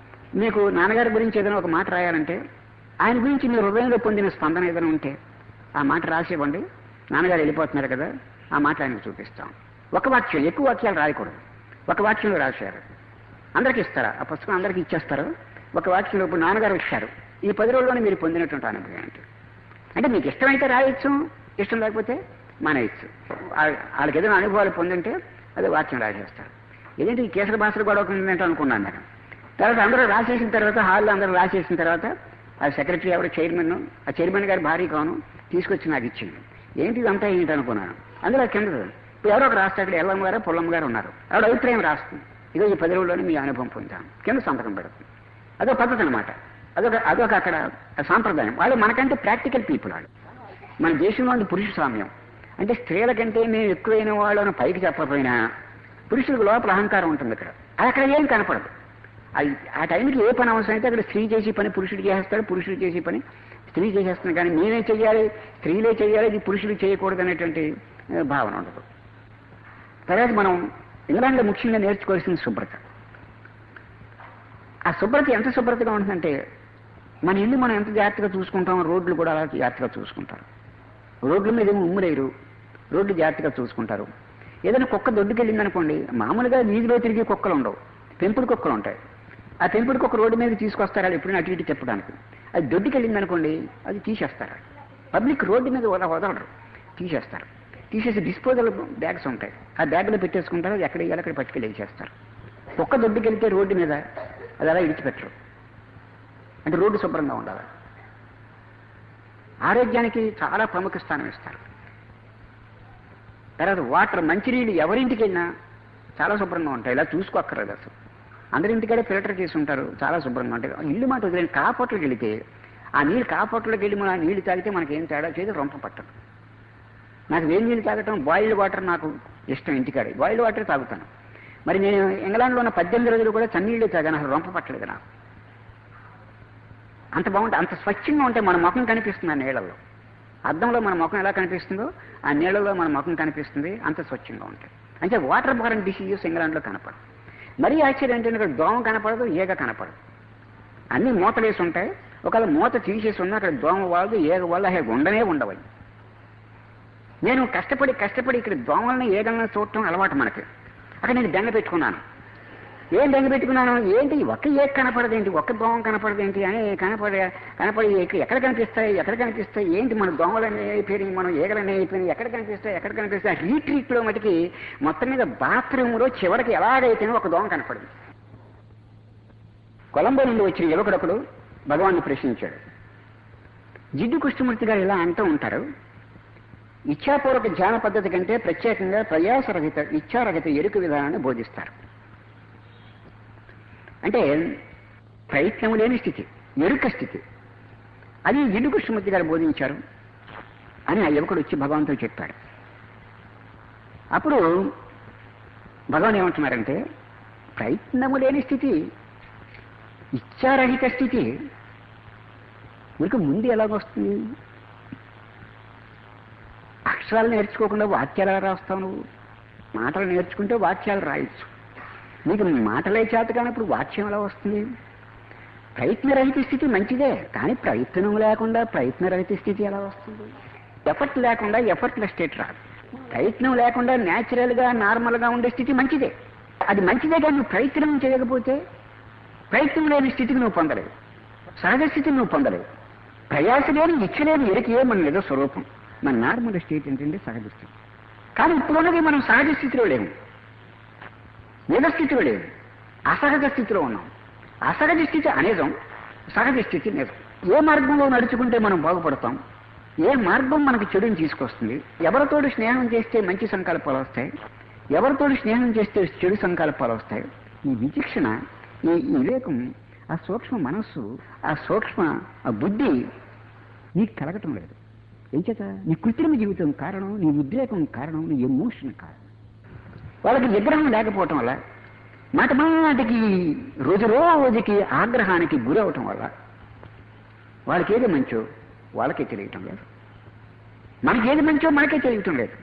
Speaker 1: మీకు నాన్నగారి గురించి ఏదైనా ఒక మాట రాయాలంటే ఆయన గురించి మీ హృదయంలో పొందిన స్పందన ఏదైనా ఉంటే ఆ మాట రాసివ్వండి నాన్నగారు వెళ్ళిపోతున్నారు కదా ఆ మాట ఆయనకు చూపిస్తాం ఒక వాక్యం ఎక్కువ వాక్యాలు రాయకూడదు ఒక వాక్యంలో రాశారు అందరికి ఇస్తారా ఆ పుస్తకం అందరికి ఇచ్చేస్తారు ఒక వాక్యంలో ఇప్పుడు నాన్నగారు ఇచ్చారు ఈ పది రోజుల్లోనే మీరు పొందినటువంటి అనుభవం ఏంటి అంటే మీకు ఇష్టమైతే రాయొచ్చు ఇష్టం లేకపోతే మానేయచ్చు ఆ- వాళ్ళకి ఏదైనా అనుభవాలు పొందింటే అది వాక్యం రాసేస్తారు ఏదంటే ఈ కేసర భాషలు గొడవ ఉందంటే అనుకున్నాను నేను తర్వాత అందరూ రాసేసిన తర్వాత హాల్లో అందరూ రాసేసిన తర్వాత ఆ సెక్రటరీ ఎవరు చైర్మన్ ఆ చైర్మన్ గారి భార్య కాను తీసుకొచ్చి నాకు ఇచ్చింది ఏంటి ఇదంతా ఏంటి అనుకున్నాను అందులో కింద ఇప్పుడు ఎవరో ఒక రాస్తే అక్కడ ఎల్లమ్మ గారు పొల్లమ్మ గారు ఉన్నారు ఆవిడ అభిప్రాయం రాస్తుంది ఇదో ఈ పది రోజుల్లోనే మీ అనుభవం పొందాను కింద సంతకం పెడుతుంది అదొక పద్ధతి అనమాట అదొక అదొక అక్కడ సాంప్రదాయం వాళ్ళు మనకంటే ప్రాక్టికల్ పీపుల్ వాళ్ళు మన దేశంలో ఉంది పురుష సామ్యం అంటే స్త్రీల కంటే మేము ఎక్కువైన వాళ్ళని పైకి చెప్పకపోయినా పురుషులకు లోపల అహంకారం ఉంటుంది ఇక్కడ అది అక్కడ ఏం కనపడదు అది ఆ టైంకి ఏ పని అవసరం అయితే అక్కడ స్త్రీ చేసే పని పురుషుడు చేస్తాడు పురుషుడు చేసే పని స్త్రీ చేసేస్తుంది కానీ మేమే చెయ్యాలి స్త్రీలే చెయ్యాలి ఇది పురుషులు చేయకూడదు అనేటువంటి ఆ, భావన ఉండదు తర్వాత మనం ఇంగ్లాండ్లో ముఖ్యంగా నేర్చుకోవాల్సిన శుభ్రత ఆ శుభ్రత ఎంత శుభ్రతగా ఉంటుందంటే మన ఇల్లు మనం ఎంత జాగ్రత్తగా చూసుకుంటాం రోడ్లు కూడా అలా జాగ్రత్తగా చూసుకుంటారు రోడ్ల మీద ఏమో ఉమ్ములేరు రోడ్లు జాగ్రత్తగా చూసుకుంటారు ఏదైనా కుక్క దొడ్డుకెళ్ళింది అనుకోండి మామూలుగా వీధిలో తిరిగే కుక్కలు ఉండవు పెంపుడు కుక్కలు ఉంటాయి ఆ పెంపుడు కుక్క రోడ్డు మీద తీసుకొస్తారు అది ఎప్పుడైనా అటు ఇటు చెప్పడానికి అది దొడ్డుకెళ్ళింది అనుకోండి అది తీసేస్తారు పబ్లిక్ రోడ్డు మీద వద వదలరు తీసేస్తారు తీసేసి డిస్పోజల్ బ్యాగ్స్ ఉంటాయి ఆ బ్యాగ్లో పెట్టేసుకుంటారు అది ఎక్కడ వేయాలి అక్కడ పట్టుకెళ్ళి వేసేస్తారు కుక్క దొడ్డుకెళ్తే రోడ్డు మీద అది అలా ఇడిచిపెట్టరు అంటే రోడ్డు శుభ్రంగా ఉండాలి ఆరోగ్యానికి చాలా ప్రముఖ స్థానం ఇస్తారు తర్వాత వాటర్ మంచినీళ్ళు ఎవరింటికి వెళ్ళినా చాలా శుభ్రంగా ఉంటాయి ఇలా చూసుకోక్కర్లేదు అసలు అందరి ఇంటికాడే ఫిల్టర్ చేసి ఉంటారు చాలా శుభ్రంగా ఉంటాయి ఇల్లు మాట వదిలేని కాపట్లోకి వెళితే ఆ నీళ్ళు కాపట్లోకి వెళ్ళి మనం ఆ నీళ్లు తాగితే మనకి ఏం తేడా చేసి రొంప పట్టదు నాకు వేడి నీళ్ళు తాగటం బాయిల్డ్ వాటర్ నాకు ఇష్టం ఇంటికాడే బాయిల్డ్ వాటర్ తాగుతాను మరి నేను ఇంగ్లాండ్లో ఉన్న పద్దెనిమిది రోజులు కూడా చన్నీళ్ళు తాగాను అసలు రొంప పట్టలేదు నాకు అంత బాగుంటుంది అంత స్వచ్ఛంగా ఉంటే మన ముఖం కనిపిస్తుంది ఆ నీళ్ళలో అద్దంలో మన ముఖం ఎలా కనిపిస్తుందో ఆ నీళ్ళలో మన ముఖం కనిపిస్తుంది అంత స్వచ్ఛంగా ఉంటాయి అంటే వాటర్ బారన్ డిసీజెస్ ఇంగ్లాండ్లో కనపడదు మరీ ఆశ్చర్యం ఏంటంటే ఇక్కడ దోమ కనపడదు ఈగ కనపడదు అన్ని మూతలేసి ఉంటాయి ఒకవేళ మూత తీసేసి ఉన్నా అక్కడ దోమ వాళ్ళు ఈగ వాళ్ళు అసలు ఉండనే ఉండవు నేను కష్టపడి కష్టపడి ఇక్కడ దోమల్ని ఏదన్నా చూడటం అలవాటు మనకి అక్కడ నేను బెంగ పెట్టుకున్నాను ఏం బెంగ పెట్టుకున్నాను ఏంటి ఒక్క ఏ కనపడదేంటి ఒక్క దోమ కనపడదేంటి అని కనపడే కనపడి ఎక్క- ఎక్కడ కనిపిస్తాయి ఎక్కడ కనిపిస్తాయి ఏంటి మన దోమలన్నీ అయిపోయినాయి మనం ఏగలన్నీ అయిపోయినాయి ఎక్కడ కనిపిస్తాయి ఎక్కడ కనిపిస్తాయి రీట్రీట్లో మటుకి మొత్తం మీద బాత్రూంలో చివరికి ఎలాగైతేనే ఒక దోమ కనపడింది కొలంబో నుండి వచ్చిన యువకుడొకడు భగవాన్ని ప్రశ్నించాడు జిడ్డు కృష్ణమూర్తి గారు ఇలా అంటూ ఉంటారు ఇచ్ఛాపూర్వక ధ్యాన పద్ధతి కంటే ప్రత్యేకంగా ప్రయాసరహిత ఇచ్ఛారహిత ఎరుక విధానాన్ని బోధిస్తారు అంటే ప్రయత్నం లేని స్థితి ఎరుక స్థితి అది జిడ్డు కృష్ణమూర్తి గారు బోధించారు అని ఆ యువకుడు వచ్చి భగవంతుడు చెప్పాడు అప్పుడు భగవాన్ ఏమంటున్నారంటే ప్రయత్నము లేని స్థితి ఇచ్ఛారహిత స్థితి మీకు ముందు ఎలాగొస్తుంది అక్షరాలు నేర్చుకోకుండా వాక్యాలు ఎలా రాస్తావు నువ్వు మాటలు నేర్చుకుంటే వాక్యాలు రాయొచ్చు నీకు మాటలే చేత కానప్పుడు వాక్యం ఎలా వస్తుంది ప్రయత్నరహిత స్థితి మంచిదే కానీ ప్రయత్నం లేకుండా ప్రయత్నరహిత స్థితి ఎలా వస్తుంది ఎఫర్ట్ లేకుండా ఎఫర్ట్ల స్టేట్ రాదు ప్రయత్నం లేకుండా న్యాచురల్ గా నార్మల్ గా ఉండే స్థితి మంచిదే అది మంచిదే కానీ నువ్వు ప్రయత్నం చేయకపోతే ప్రయత్నం లేని స్థితికి నువ్వు పొందలేవు సహజ స్థితిని నువ్వు పొందలేవు ప్రయాస లేని ఇచ్చ లేని ఎరికే మన నిజ స్వరూపం మన నార్మల్ స్టేట్ ఏంటంటే సహజ స్థితి కానీ ఇప్పుడున్నది మనం సహజ స్థితిలో లేము నిజ స్థితిలో లేవు అసహజ స్థితిలో ఉన్నాం అసహజ స్థితి అనేజం సహజ స్థితి నిజం ఏ మార్గంలో నడుచుకుంటే మనం బాగుపడతాం ఏ మార్గం మనకు చెడుని తీసుకొస్తుంది ఎవరితోడు స్నేహం చేస్తే మంచి సంకల్పాలు వస్తాయి ఎవరితోడు స్నేహం చేస్తే చెడు సంకల్పాలు వస్తాయి ఈ విచక్షణ ఈ ఈ వివేకం ఆ సూక్ష్మ మనస్సు ఆ సూక్ష్మ ఆ బుద్ధి నీకు కలగటం లేదు ఏం చేత నీ కృత్రిమ జీవితం కారణం నీ ఉద్రేకం కారణం నీ ఎమోషన్ కారణం వాళ్ళకి నిగ్రహం లేకపోవటం వల్ల మాట మాటికి రోజు రోజుకి ఆగ్రహానికి గురవటం వల్ల వాళ్ళకి ఏది మంచో వాళ్ళకే తెలియటం లేదు మనకి ఏది మంచో మనకే తెలియటం లేదు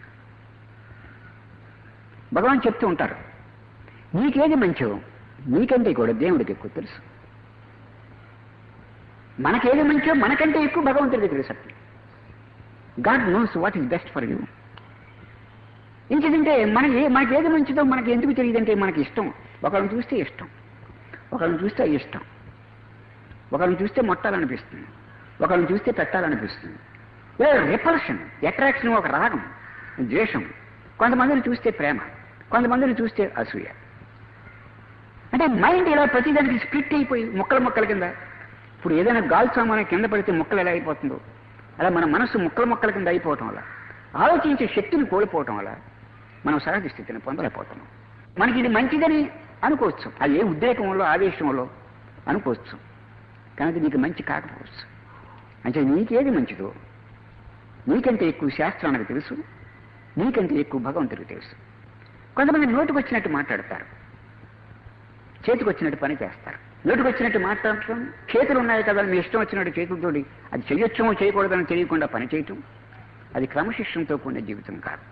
Speaker 1: భగవాన్ చెప్తూ ఉంటారు నీకేది మంచో నీకంటే కూడా దేవుడికి ఎక్కువ తెలుసు మనకేది మంచో మనకంటే ఎక్కువ భగవంతుడికి తెలుసు God knows what is best for you ఇంకేంటంటే మనకి మనకి ఏది మంచిదో మనకి ఎందుకు తెలియదంటే మనకి ఇష్టం ఒకళ్ళని చూస్తే ఇష్టం ఒకళ్ళని చూస్తే ఇష్టం ఒకళ్ళని చూస్తే మొట్టాలనిపిస్తుంది ఒకళ్ళని చూస్తే పెట్టాలనిపిస్తుంది ఇలా రిపల్షన్ అట్రాక్షన్ ఒక రాగం ద్వేషం కొంతమందిని చూస్తే ప్రేమ కొంతమందిని చూస్తే అసూయ అంటే మైండ్ ఇలా ప్రతిదానికి స్ప్లిట్ అయిపోయి ముక్కల ముక్కల కింద ఇప్పుడు ఏదైనా గాలి సామాన్ కింద పడితే ముక్కలు ఎలా అయిపోతుందో అలా మన మనసు ముక్కల ముక్కల కింద అయిపోవటం వల్ల ఆలోచించే శక్తిని కోల్పోవటం వల్ల మనం సహజ స్థితిని పొందలేకపోతున్నాం మనకి ఇది మంచిదని అనుకోవచ్చు అది ఏ ఉద్రేకంలో ఆవేశంలో అనుకోవచ్చు కానీ నీకు మంచి కాకపోవచ్చు అంటే నీకేది మంచిదో నీకంటే ఎక్కువ శాస్త్రానికి తెలుసు నీకంటే ఎక్కువ భగవంతుడికి తెలుసు కొంతమంది నోటికి వచ్చినట్టు మాట్లాడతారు చేతికి వచ్చినట్టు పని చేస్తారు నోటికి వచ్చినట్టు మాట్లాడటం చేతులు ఉన్నాయి కదా మీ ఇష్టం వచ్చినట్టు చేతులతోటి అది చేయొచ్చమో చేయకూడదని తెలియకుండా పని చేయటం అది క్రమశిక్షణతో కూడిన జీవితం కాదు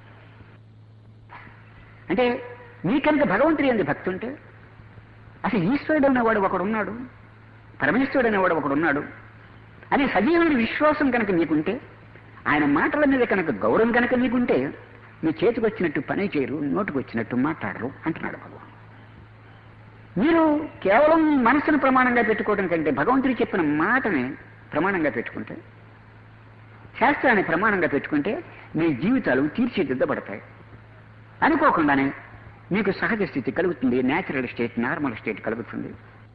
Speaker 1: అంటే నీకంత భగవంతుడి ఎందు భక్తి ఉంటే అసలు ఈశ్వరుడు అనేవాడు ఒకడున్నాడు పరమేశ్వరుడు అనేవాడు ఒకడున్నాడు అనే సజీవమైన విశ్వాసం కనుక నీకుంటే ఆయన మాటల మీద కనుక గౌరవం కనుక నీకుంటే మీ చేతికి వచ్చినట్టు పని చేయరు నోటికి వచ్చినట్టు మాట్లాడరు అంటున్నాడు భగవాన్ మీరు కేవలం మనసును ప్రమాణంగా పెట్టుకోవడం కంటే భగవంతుడు చెప్పిన మాటని ప్రమాణంగా పెట్టుకుంటే శాస్త్రాన్ని ప్రమాణంగా పెట్టుకుంటే మీ జీవితాలు తీర్చిదిద్దబడతాయి అనుకోకుండానే మీకు సహజ స్థితి కలుగుతుంది న్యాచురల్ స్టేట్ నార్మల్ స్టేట్ కలుగుతుంది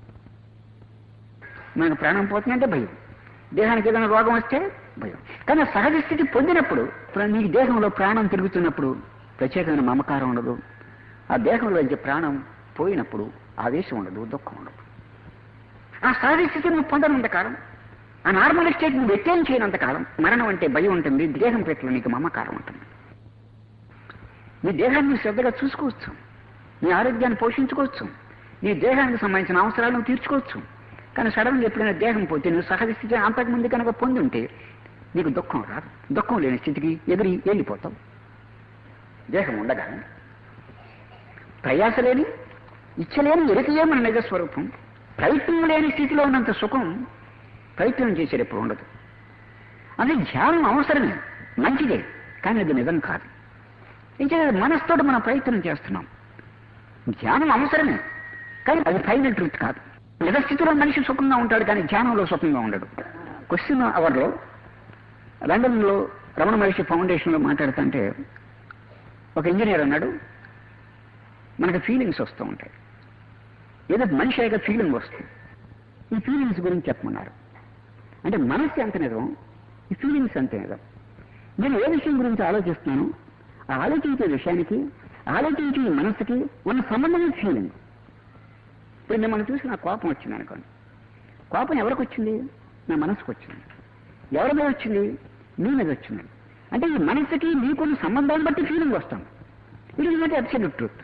Speaker 1: మనకు ప్రాణం పోతుందంటే భయం దేహానికి ఏదైనా రోగం వస్తే భయం కానీ సహజ స్థితి పొందినప్పుడు ఇప్పుడు నీ దేహంలో ప్రాణం తిరుగుతున్నప్పుడు ప్రత్యేకమైన మమకారం ఉండదు ఆ దేహంలో నుంచి ప్రాణం పోయినప్పుడు ఆవేశం ఉండదు దుఃఖం ఉండదు ఆ సహజ స్థితి నువ్వు పొందనంత కాలం ఆ నార్మల్ స్టేట్ నువ్వు ఎట్టేం చేయనంత కాలం మరణం అంటే భయం ఉంటుంది దేహం పట్ల నీకు మమకారం ఉంటుంది నీ దేహాన్ని శ్రద్ధగా చూసుకోవచ్చు నీ ఆరోగ్యాన్ని పోషించుకోవచ్చు నీ దేహానికి సంబంధించిన అవసరాలను తీర్చుకోవచ్చు కానీ సడన్గా ఎప్పుడైనా దేహం పోతే నువ్వు సహజ స్థితి అంతకుముందు కనుక పొంది ఉంటే నీకు దుఃఖం రాదు దుఃఖం లేని స్థితికి ఎగిరి వెళ్ళిపోతావు దేహం ఉండగానే ప్రయాస లేని ఇచ్చలేని ఎరుకయే మన నిజ స్వరూపం ప్రయత్నం లేని స్థితిలో ఉన్నంత సుఖం ప్రయత్నం చేసేటప్పుడు ఉండదు అది ధ్యానం అవసరమే మంచిదే కానీ అది నిజం కాదు ఇంకా మనసుతో మనం ప్రయత్నం చేస్తున్నాం ధ్యానం అవసరమే కానీ అది ఫైనల్ ట్రూత్ కాదు నిజ స్థితిలో మనిషి సుఖంగా ఉంటాడు కానీ ధ్యానంలో సుఖంగా ఉండడు క్వశ్చన్ అవర్లో లండన్లో రమణ మహర్షి ఫౌండేషన్లో మాట్లాడుతుంటే ఒక ఇంజనీర్ అన్నాడు మనకు ఫీలింగ్స్ వస్తూ ఉంటాయి ఏదో మనిషి అయ్యాక ఫీలింగ్ వస్తుంది ఈ ఫీలింగ్స్ గురించి చెప్పమన్నారు అంటే మనస్సు ఎంత నిజం ఈ ఫీలింగ్స్ అంతే నిజం నేను ఏ విషయం గురించి ఆలోచిస్తున్నాను ఆ ఆలోచించే విషయానికి ఆలోచించే ఈ మనస్సుకి ఉన్న సంబంధమే ఫీలింగ్ ఇప్పుడు నేను మనం చూసి నా కోపం వచ్చింది అనుకోండి కోపం ఎవరికి వచ్చింది నా మనసుకు వచ్చింది ఎవరి మీద వచ్చింది మీ మీద వచ్చింది అంటే ఈ మనసుకి మీకున్న సంబంధాన్ని బట్టి ఫీలింగ్ వస్తాం it is not absolute truth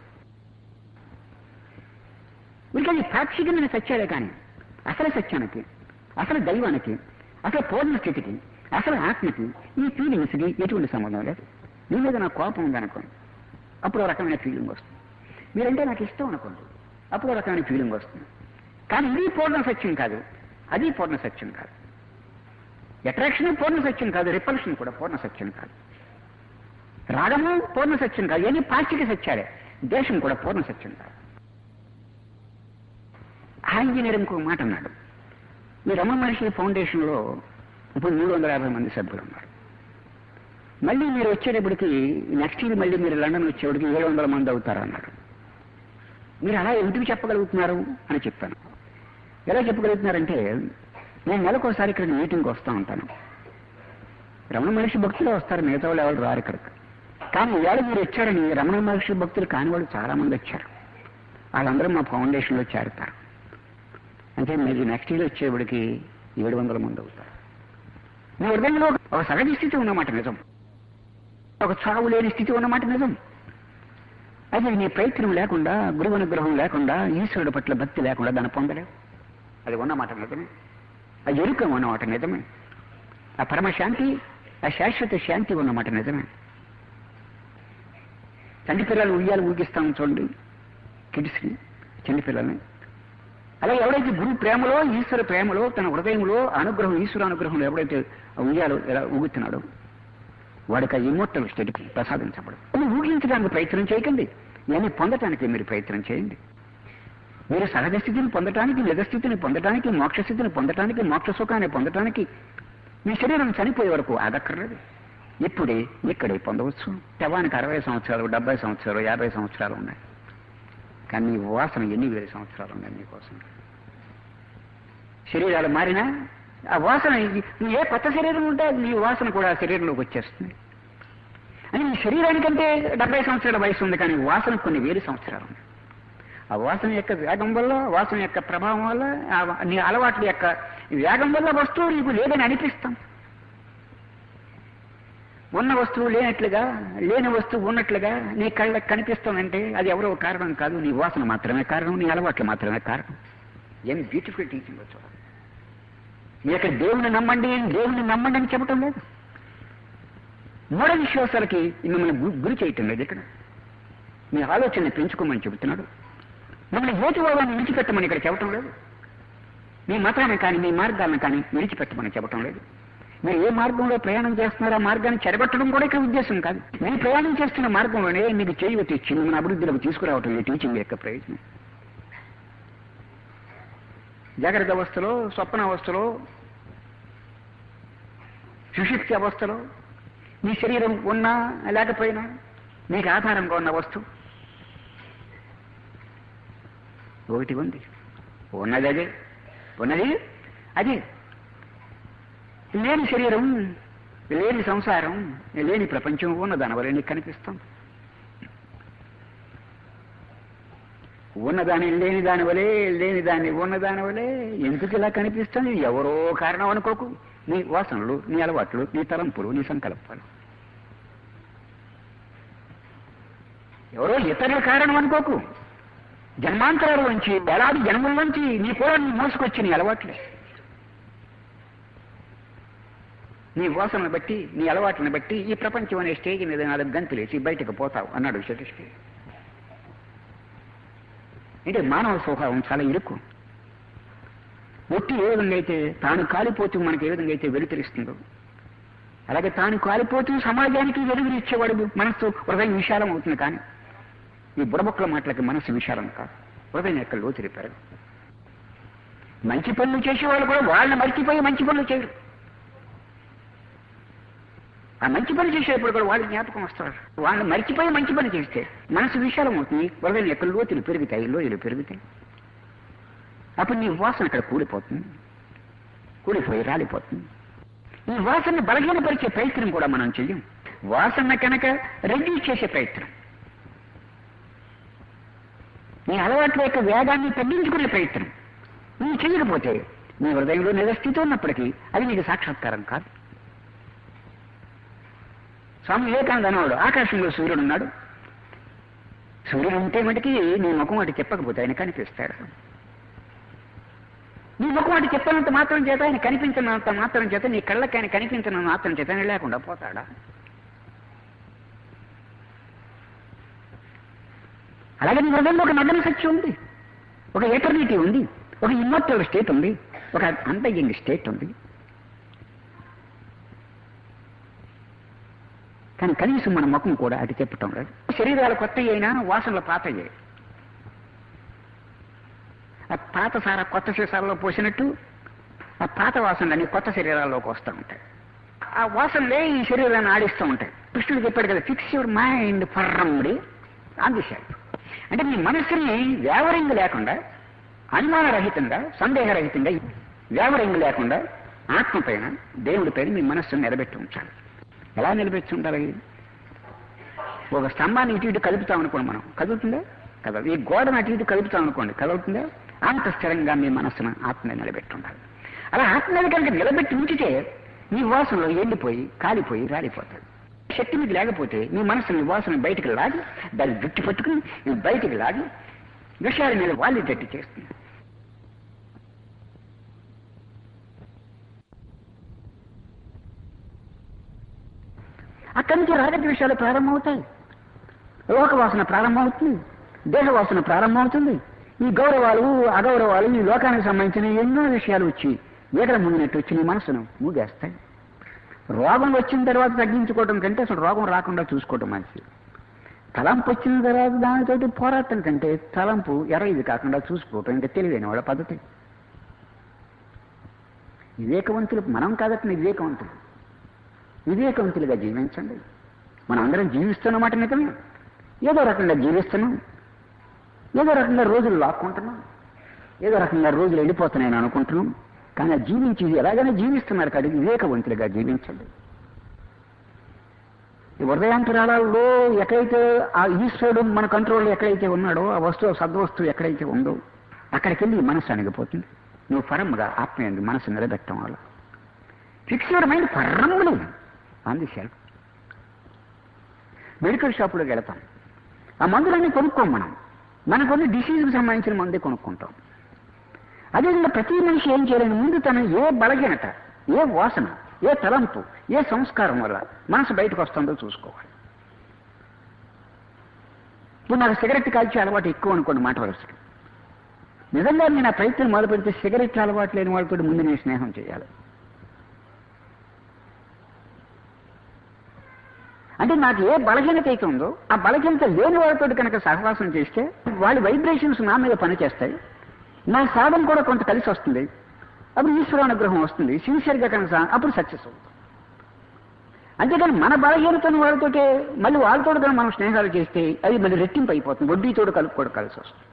Speaker 1: వీటికి పాక్షికమైన సత్యాలే కానీ అసలు సత్యానికి అసలు దైవానికి అసలు పూర్ణ స్థితికి అసలు ఆత్మకి ఈ ఫీలింగ్స్కి ఎటువంటి సంబంధం లేదు మీ మీద నాకు కోపం ఉందనుకోండి అప్పుడు ఒక రకమైన ఫీలింగ్ వస్తుంది మీరంటే నాకు ఇష్టం అనుకోండి అప్పుడు ఒక రకమైన ఫీలింగ్ వస్తుంది కానీ ఇది పూర్ణ సత్యం కాదు అది పూర్ణ సత్యం కాదు అట్రాక్షన్ పూర్ణ సత్యం కాదు రిపల్షన్ కూడా పూర్ణ సత్యం కాదు రాగము పూర్ణ సత్యం కాదు ఇవన్నీ పాక్షిక సత్యాలే దేశం కూడా పూర్ణ సత్యం కాదు ఆ ఇంజనీర్ ఇంకో మాట అన్నాడు ఈ రమణ మహర్షి ఫౌండేషన్లో ఇప్పుడు మూడు వందల యాభై మంది సభ్యులు ఉన్నారు మళ్ళీ మీరు వచ్చేటప్పటికి నెక్స్ట్ ఇయర్ మళ్ళీ మీరు లండన్ వచ్చేటప్పటికి ఏడు వందల మంది అవుతారు అన్నారు మీరు అలా ఎందుకు చెప్పగలుగుతున్నారు అని చెప్పాను ఎలా చెప్పగలుగుతున్నారంటే నేను నెలకోసారి ఇక్కడ మీటింగ్కి వస్తూ ఉంటాను రమణ మహర్షి భక్తులు వస్తారు మిగతా వాళ్ళు ఎవరు రారు ఇక్కడికి కానీ ఇవాళ మీరు వచ్చారని రమణ మహర్షి భక్తులు కాని వాళ్ళు చాలా మంది వచ్చారు వాళ్ళందరూ మా ఫౌండేషన్లో చేరుతారు అంటే మీరు నెక్స్ట్ ఇయర్ వచ్చేప్పటికి ఏడు వందల మంది అవుతారు మీ హృదయంలో ఒక సహజ స్థితి ఉన్నమాట నిజం ఒక చావు లేని స్థితి ఉన్నమాట నిజం అయితే నీ ప్రయత్నం లేకుండా గురువు అనుగ్రహం లేకుండా ఈశ్వరుడు పట్ల భక్తి లేకుండా దాన్ని పొందలేవు అది ఉన్నమాట నిజమే ఆ ఎరుక ఉన్నమాట నిజమే ఆ పరమశాంతి ఆ శాశ్వత శాంతి ఉన్నమాట నిజమే చంటి పిల్లలు ఉయ్యాలు ఊగిస్తాం చూడండి కిడ్స్కి చంటి పిల్లల్ని అలా ఎవడైతే గురు ప్రేమలో ఈశ్వర ప్రేమలో తన హృదయంలో అనుగ్రహం ఈశ్వర అనుగ్రహంలో ఎవడైతే ఉయ్యాలో ఎలా ఊగుతున్నాడో వాడికి ఆ ఇమోటల్ స్టేట్ ప్రసాదించబడు మీరు ఊహించడానికి ప్రయత్నం చేయకండి ఇవన్నీ పొందటానికి మీరు ప్రయత్నం చేయండి మీరు సహజ స్థితిని పొందటానికి నిజస్థితిని పొందటానికి మోక్ష స్థితిని పొందటానికి మోక్ష సుఖాన్ని పొందటానికి మీ శరీరం చనిపోయే వరకు ఆగక్కర్లేదు ఇప్పుడే ఇక్కడే పొందవచ్చు శవానికి అరవై సంవత్సరాలు డెబ్బై సంవత్సరాలు యాభై సంవత్సరాలు ఉన్నాయి కానీ నీ వాసన ఎన్ని వేల సంవత్సరాలు ఉన్నాయి నీకోసం శరీరాలు మారినా ఆ వాసన నువ్వు ఏ కొత్త శరీరం ఉంటే అది నీ వాసన కూడా ఆ శరీరంలోకి వచ్చేస్తుంది అని నీ శరీరానికంటే డెబ్బై సంవత్సరాల వయసు ఉంది కానీ వాసన కొన్ని వేలు సంవత్సరాలు ఉన్నాయి ఆ వాసన యొక్క వేగం వల్ల వాసన యొక్క ప్రభావం వల్ల ఆ నీ అలవాట్ల యొక్క వేగం వల్ల వస్తువు నీకు లేదని అనిపిస్తాం ఉన్న వస్తువు లేనట్లుగా లేని వస్తువు ఉన్నట్లుగా నీ కళ్ళకి కనిపిస్తానంటే అది ఎవరో కారణం కాదు నీ వాసన మాత్రమే కారణం నీ అలవాట్లు మాత్రమే కారణం ఏం బ్యూటిఫుల్ టీచింగ్ చూడాలి మీరు ఇక్కడ దేవుని నమ్మండి దేవుని నమ్మండి అని చెప్పటం లేదు మూఢ విశ్వాసాలకి మిమ్మల్ని గు- గురి చేయటం లేదు ఇక్కడ మీ ఆలోచనని పెంచుకోమని చెబుతున్నాడు మిమ్మల్ని హేతువాదాన్ని విడిచిపెట్టమని ఇక్కడ చెప్పటం లేదు మీ మతాన్ని కానీ మీ మార్గాలను కానీ విడిచిపెట్టమని చెప్పటం లేదు మీరు ఏ మార్గంలో ప్రయాణం చేస్తున్నారో ఆ మార్గాన్ని చెడగొట్టడం కూడా ఇక్కడ ఉద్దేశం కాదు మీరు ప్రయాణం చేస్తున్న మార్గంలోనే మీకు చేయి తెచ్చి మిమ్మల్ని అభివృద్ధిలోకి తీసుకురావటం ఈ టీచింగ్ యొక్క ప్రయోజనం జాగ్రత్త అవస్థలో స్వప్న అవస్థలో సుషిప్తి అవస్థలో మీ శరీరం ఉన్నా లేకపోయినా మీకు ఆధారంగా ఉన్న వస్తువు ఒకటి ఉంది ఉన్నది అదే ఉన్నది అది లేని శరీరం లేని సంసారం లేని ప్రపంచం ఉన్న దానివల్ల నీకు కనిపిస్తాం ఉన్నదాని లేని దాని వలే లేని దాన్ని ఉన్నదాని వలే ఎందుకు ఇలా కనిపిస్తుంది ఎవరో కారణం అనుకోకు నీ వాసనలు నీ అలవాట్లు నీ తలంపులు నీ సంకల్పాలు ఎవరో ఇతరుల కారణం అనుకోకు జన్మాంతరాల నుంచి వేలాది జన్మల నుంచి నీ కూడా నీ మోసుకొచ్చి నీ అలవాట్లే నీ వాసనను బట్టి నీ అలవాట్లను బట్టి ఈ ప్రపంచం అనే స్టేజ్ మీద నాలుగు గంతులేసి బయటకు పోతావు అన్నాడు శతీష్కి అంటే మానవ స్వభావం చాలా ఇరుకు ఒట్టి ఏ విధంగా అయితే తాను కాలిపోతూ మనకి ఏ విధంగా అయితే వెలుతురిస్తుందో అలాగే తాను కాలిపోతూ సమాజానికి వెలుగునిచ్చేవాడు మనస్సు హృదయం విశాలం అవుతుంది కానీ ఈ బుడబొక్కల మాటలకి మనస్సు విశాలం కాదు హృదయం యొక్క లోతురి పెరగదు మంచి పనులు చేసేవాళ్ళు కూడా వాళ్ళని మర్చిపోయి మంచి పనులు చేయరు ఆ మంచి పని చేసేటప్పుడు కూడా వాళ్ళు జ్ఞాపకం వస్తారు వాళ్ళని మర్చిపోయి మంచి పని చేస్తే మనసు విశాలం అవుతుంది హృదయం యొక్క లోతులు పెరుగుతాయి లోయలు పెరుగుతాయి అప్పుడు నీ వాసన అక్కడ కూలిపోతుంది కూలిపోయి రాలిపోతుంది ఈ వాసనని బలహీనపరిచే ప్రయత్నం కూడా మనం చెయ్యం వాసన కనుక రెడ్యూస్ చేసే ప్రయత్నం నీ అలవాట్ల యొక్క వేగాన్ని తగ్గించుకునే ప్రయత్నం నువ్వు చేయకపోతే నీ హృదయంలో నిజస్థితి ఉన్నప్పటికీ అది నీకు సాక్షాత్కారం కాదు స్వామి వివేకానంద అన్నవాడు ఆకాశంలో సూర్యుడు ఉన్నాడు సూర్యుడు ఉంటే మటుకి నీ ముఖం వాటి చెప్పకపోతే ఆయన కనిపిస్తాడు నీ ముఖం వాటి చెప్పినంత మాత్రం చేత ఆయన కనిపించినంత మాత్రం చేత నీ కళ్ళకి ఆయన కనిపించినంత మాత్రం చేత ఆయన లేకుండా పోతాడా అలాగే నీ హృదయంలో ఒక నగ్న సత్యం ఉంది ఒక ఎటర్నిటీ ఉంది ఒక ఇమ్మర్టల్ స్టేట్ ఉంది ఒక అంతయ్యింగ్ స్టేట్ ఉంది కానీ కనీసం మన ముఖం కూడా అది చెప్పటం లేదు శరీరాలు కొత్త అయినా వాసనలు పాత అయ్యాయి ఆ పాత సార కొత్త సీసాలలో పోసినట్టు ఆ పాత వాసనలన్నీ కొత్త శరీరాల్లోకి వస్తూ ఉంటాయి ఆ వాసనలే ఈ శరీరాన్ని ఆడిస్తూ ఉంటాయి కృష్ణుడు చెప్పాడు కదా ఫిక్స్ యువర్ మైండ్ ఫర్రమ్డి అందిశాడు అంటే మీ మనస్సుని వ్యావరింగ్ లేకుండా అనుమానరహితంగా సందేహరహితంగా వ్యావరింగ్ లేకుండా ఆత్మ పైన దేవుడి పైన మీ మనస్సును నిలబెట్టి ఉంచాలి ఎలా నిలబెట్టి ఉండాలి ఒక స్తంభాన్ని ఇటు ఇటు కలుపుతాం అనుకోండి మనం కదులుతుందా కదలదు ఈ గోడను అటు ఇటు కలుపుతాం అనుకోండి కదులుతుందా అంత స్థిరంగా మీ మనస్సును ఆత్మ నిలబెట్టి ఉండాలి అలా ఆత్మ మీద కనుక నిలబెట్టి ఉంచితే మీ వాసనలో ఎండిపోయి కాలిపోయి రాలిపోతాడు శక్తి మీకు లేకపోతే మీ మనసుని వాసన బయటికి లాగి దాన్ని జుట్టు పట్టుకుని ఇది బయటికి లాగి విషయాల మీద వాళ్ళు గట్టి చేస్తుంది అక్కడి నుంచి రాగద్వేషాలు ప్రారంభమవుతాయి లోకవాసన ప్రారంభమవుతుంది దేహవాసన ప్రారంభమవుతుంది ఈ గౌరవాలు అగౌరవాలు ఈ లోకానికి సంబంధించిన ఎన్నో విషయాలు వచ్చి వేగల ముంగినట్టు వచ్చి నీ మనసును మూగేస్తాయి రోగం వచ్చిన తర్వాత తగ్గించుకోవడం కంటే అసలు రోగం రాకుండా చూసుకోవడం మంచిది తలంపు వచ్చిన తర్వాత దానితోటి పోరాటం కంటే తలంపు ఎర ఇది కాకుండా చూసుకోవటం ఇంకా తెలివైన వాళ్ళ పద్ధతి వివేకవంతులు మనం కాదట్టిన వివేకవంతులు వివేకవంతులుగా జీవించండి మనం అందరం జీవిస్తున్నమాట నిజమే ఏదో రకంగా జీవిస్తున్నాం ఏదో రకంగా రోజులు లాక్కుంటున్నాం ఏదో రకంగా రోజులు వెళ్ళిపోతున్నాయని అనుకుంటున్నాం కానీ ఆ జీవించి ఎలాగైనా జీవిస్తున్నారు కాదు వివేకవంతులుగా జీవించండి ఈ హృదయాంతరాలలో ఎక్కడైతే ఆ ఈశ్వరుడు మన కంట్రోల్లో ఎక్కడైతే ఉన్నాడో ఆ వస్తువు సద్వస్తువు ఎక్కడైతే ఉందో అక్కడికి వెళ్ళి ఈ మనసు అణిగిపోతుంది నువ్వు పరముగా ఆత్మీయంగా మనసు నిలబెట్టడం వల్ల ఫిక్స్ యువర్ మైండ్ పరములు అంది సెల్ఫ్ మెడికల్ షాపులోకి వెళతాం ఆ మందులన్నీ కొనుక్కోం మనం మనకు కొన్ని డిసీజ్కి సంబంధించిన మందే కొనుక్కుంటాం అదేవిధంగా ప్రతి మనిషి ఏం చేయాలని ముందు తన ఏ బలహీనత ఏ వాసన ఏ తలంపు ఏ సంస్కారం వల్ల మనసు బయటకు వస్తుందో చూసుకోవాలి ఇప్పుడు నాకు సిగరెట్ కాల్చే అలవాటు ఎక్కువ అనుకోండి మాట వరుసకి నిజంగా నేను ఆ ప్రయత్నం మొదలు పెడితే సిగరెట్ అలవాటు లేని వాళ్ళతో ముందు నేను స్నేహం చేయాలి అంటే నాకు ఏ బలహీనత అయితే ఉందో ఆ బలహీనత లేని వాళ్ళతో కనుక సహవాసం చేస్తే వాళ్ళ వైబ్రేషన్స్ నా మీద పనిచేస్తాయి నా సాధన కూడా కొంత కలిసి వస్తుంది అప్పుడు ఈశ్వరానుగ్రహం వస్తుంది సిన్సియర్గా కనుక అప్పుడు సక్సెస్ అవుతుంది అంతేకాని మన బలహీనతను వాళ్ళతోటే మళ్ళీ వాళ్ళతో కానీ మనం స్నేహాలు చేస్తే అది మళ్ళీ రెట్టింపు అయిపోతుంది వడ్డీతోడు కలుపుకోవడం కలిసి వస్తుంది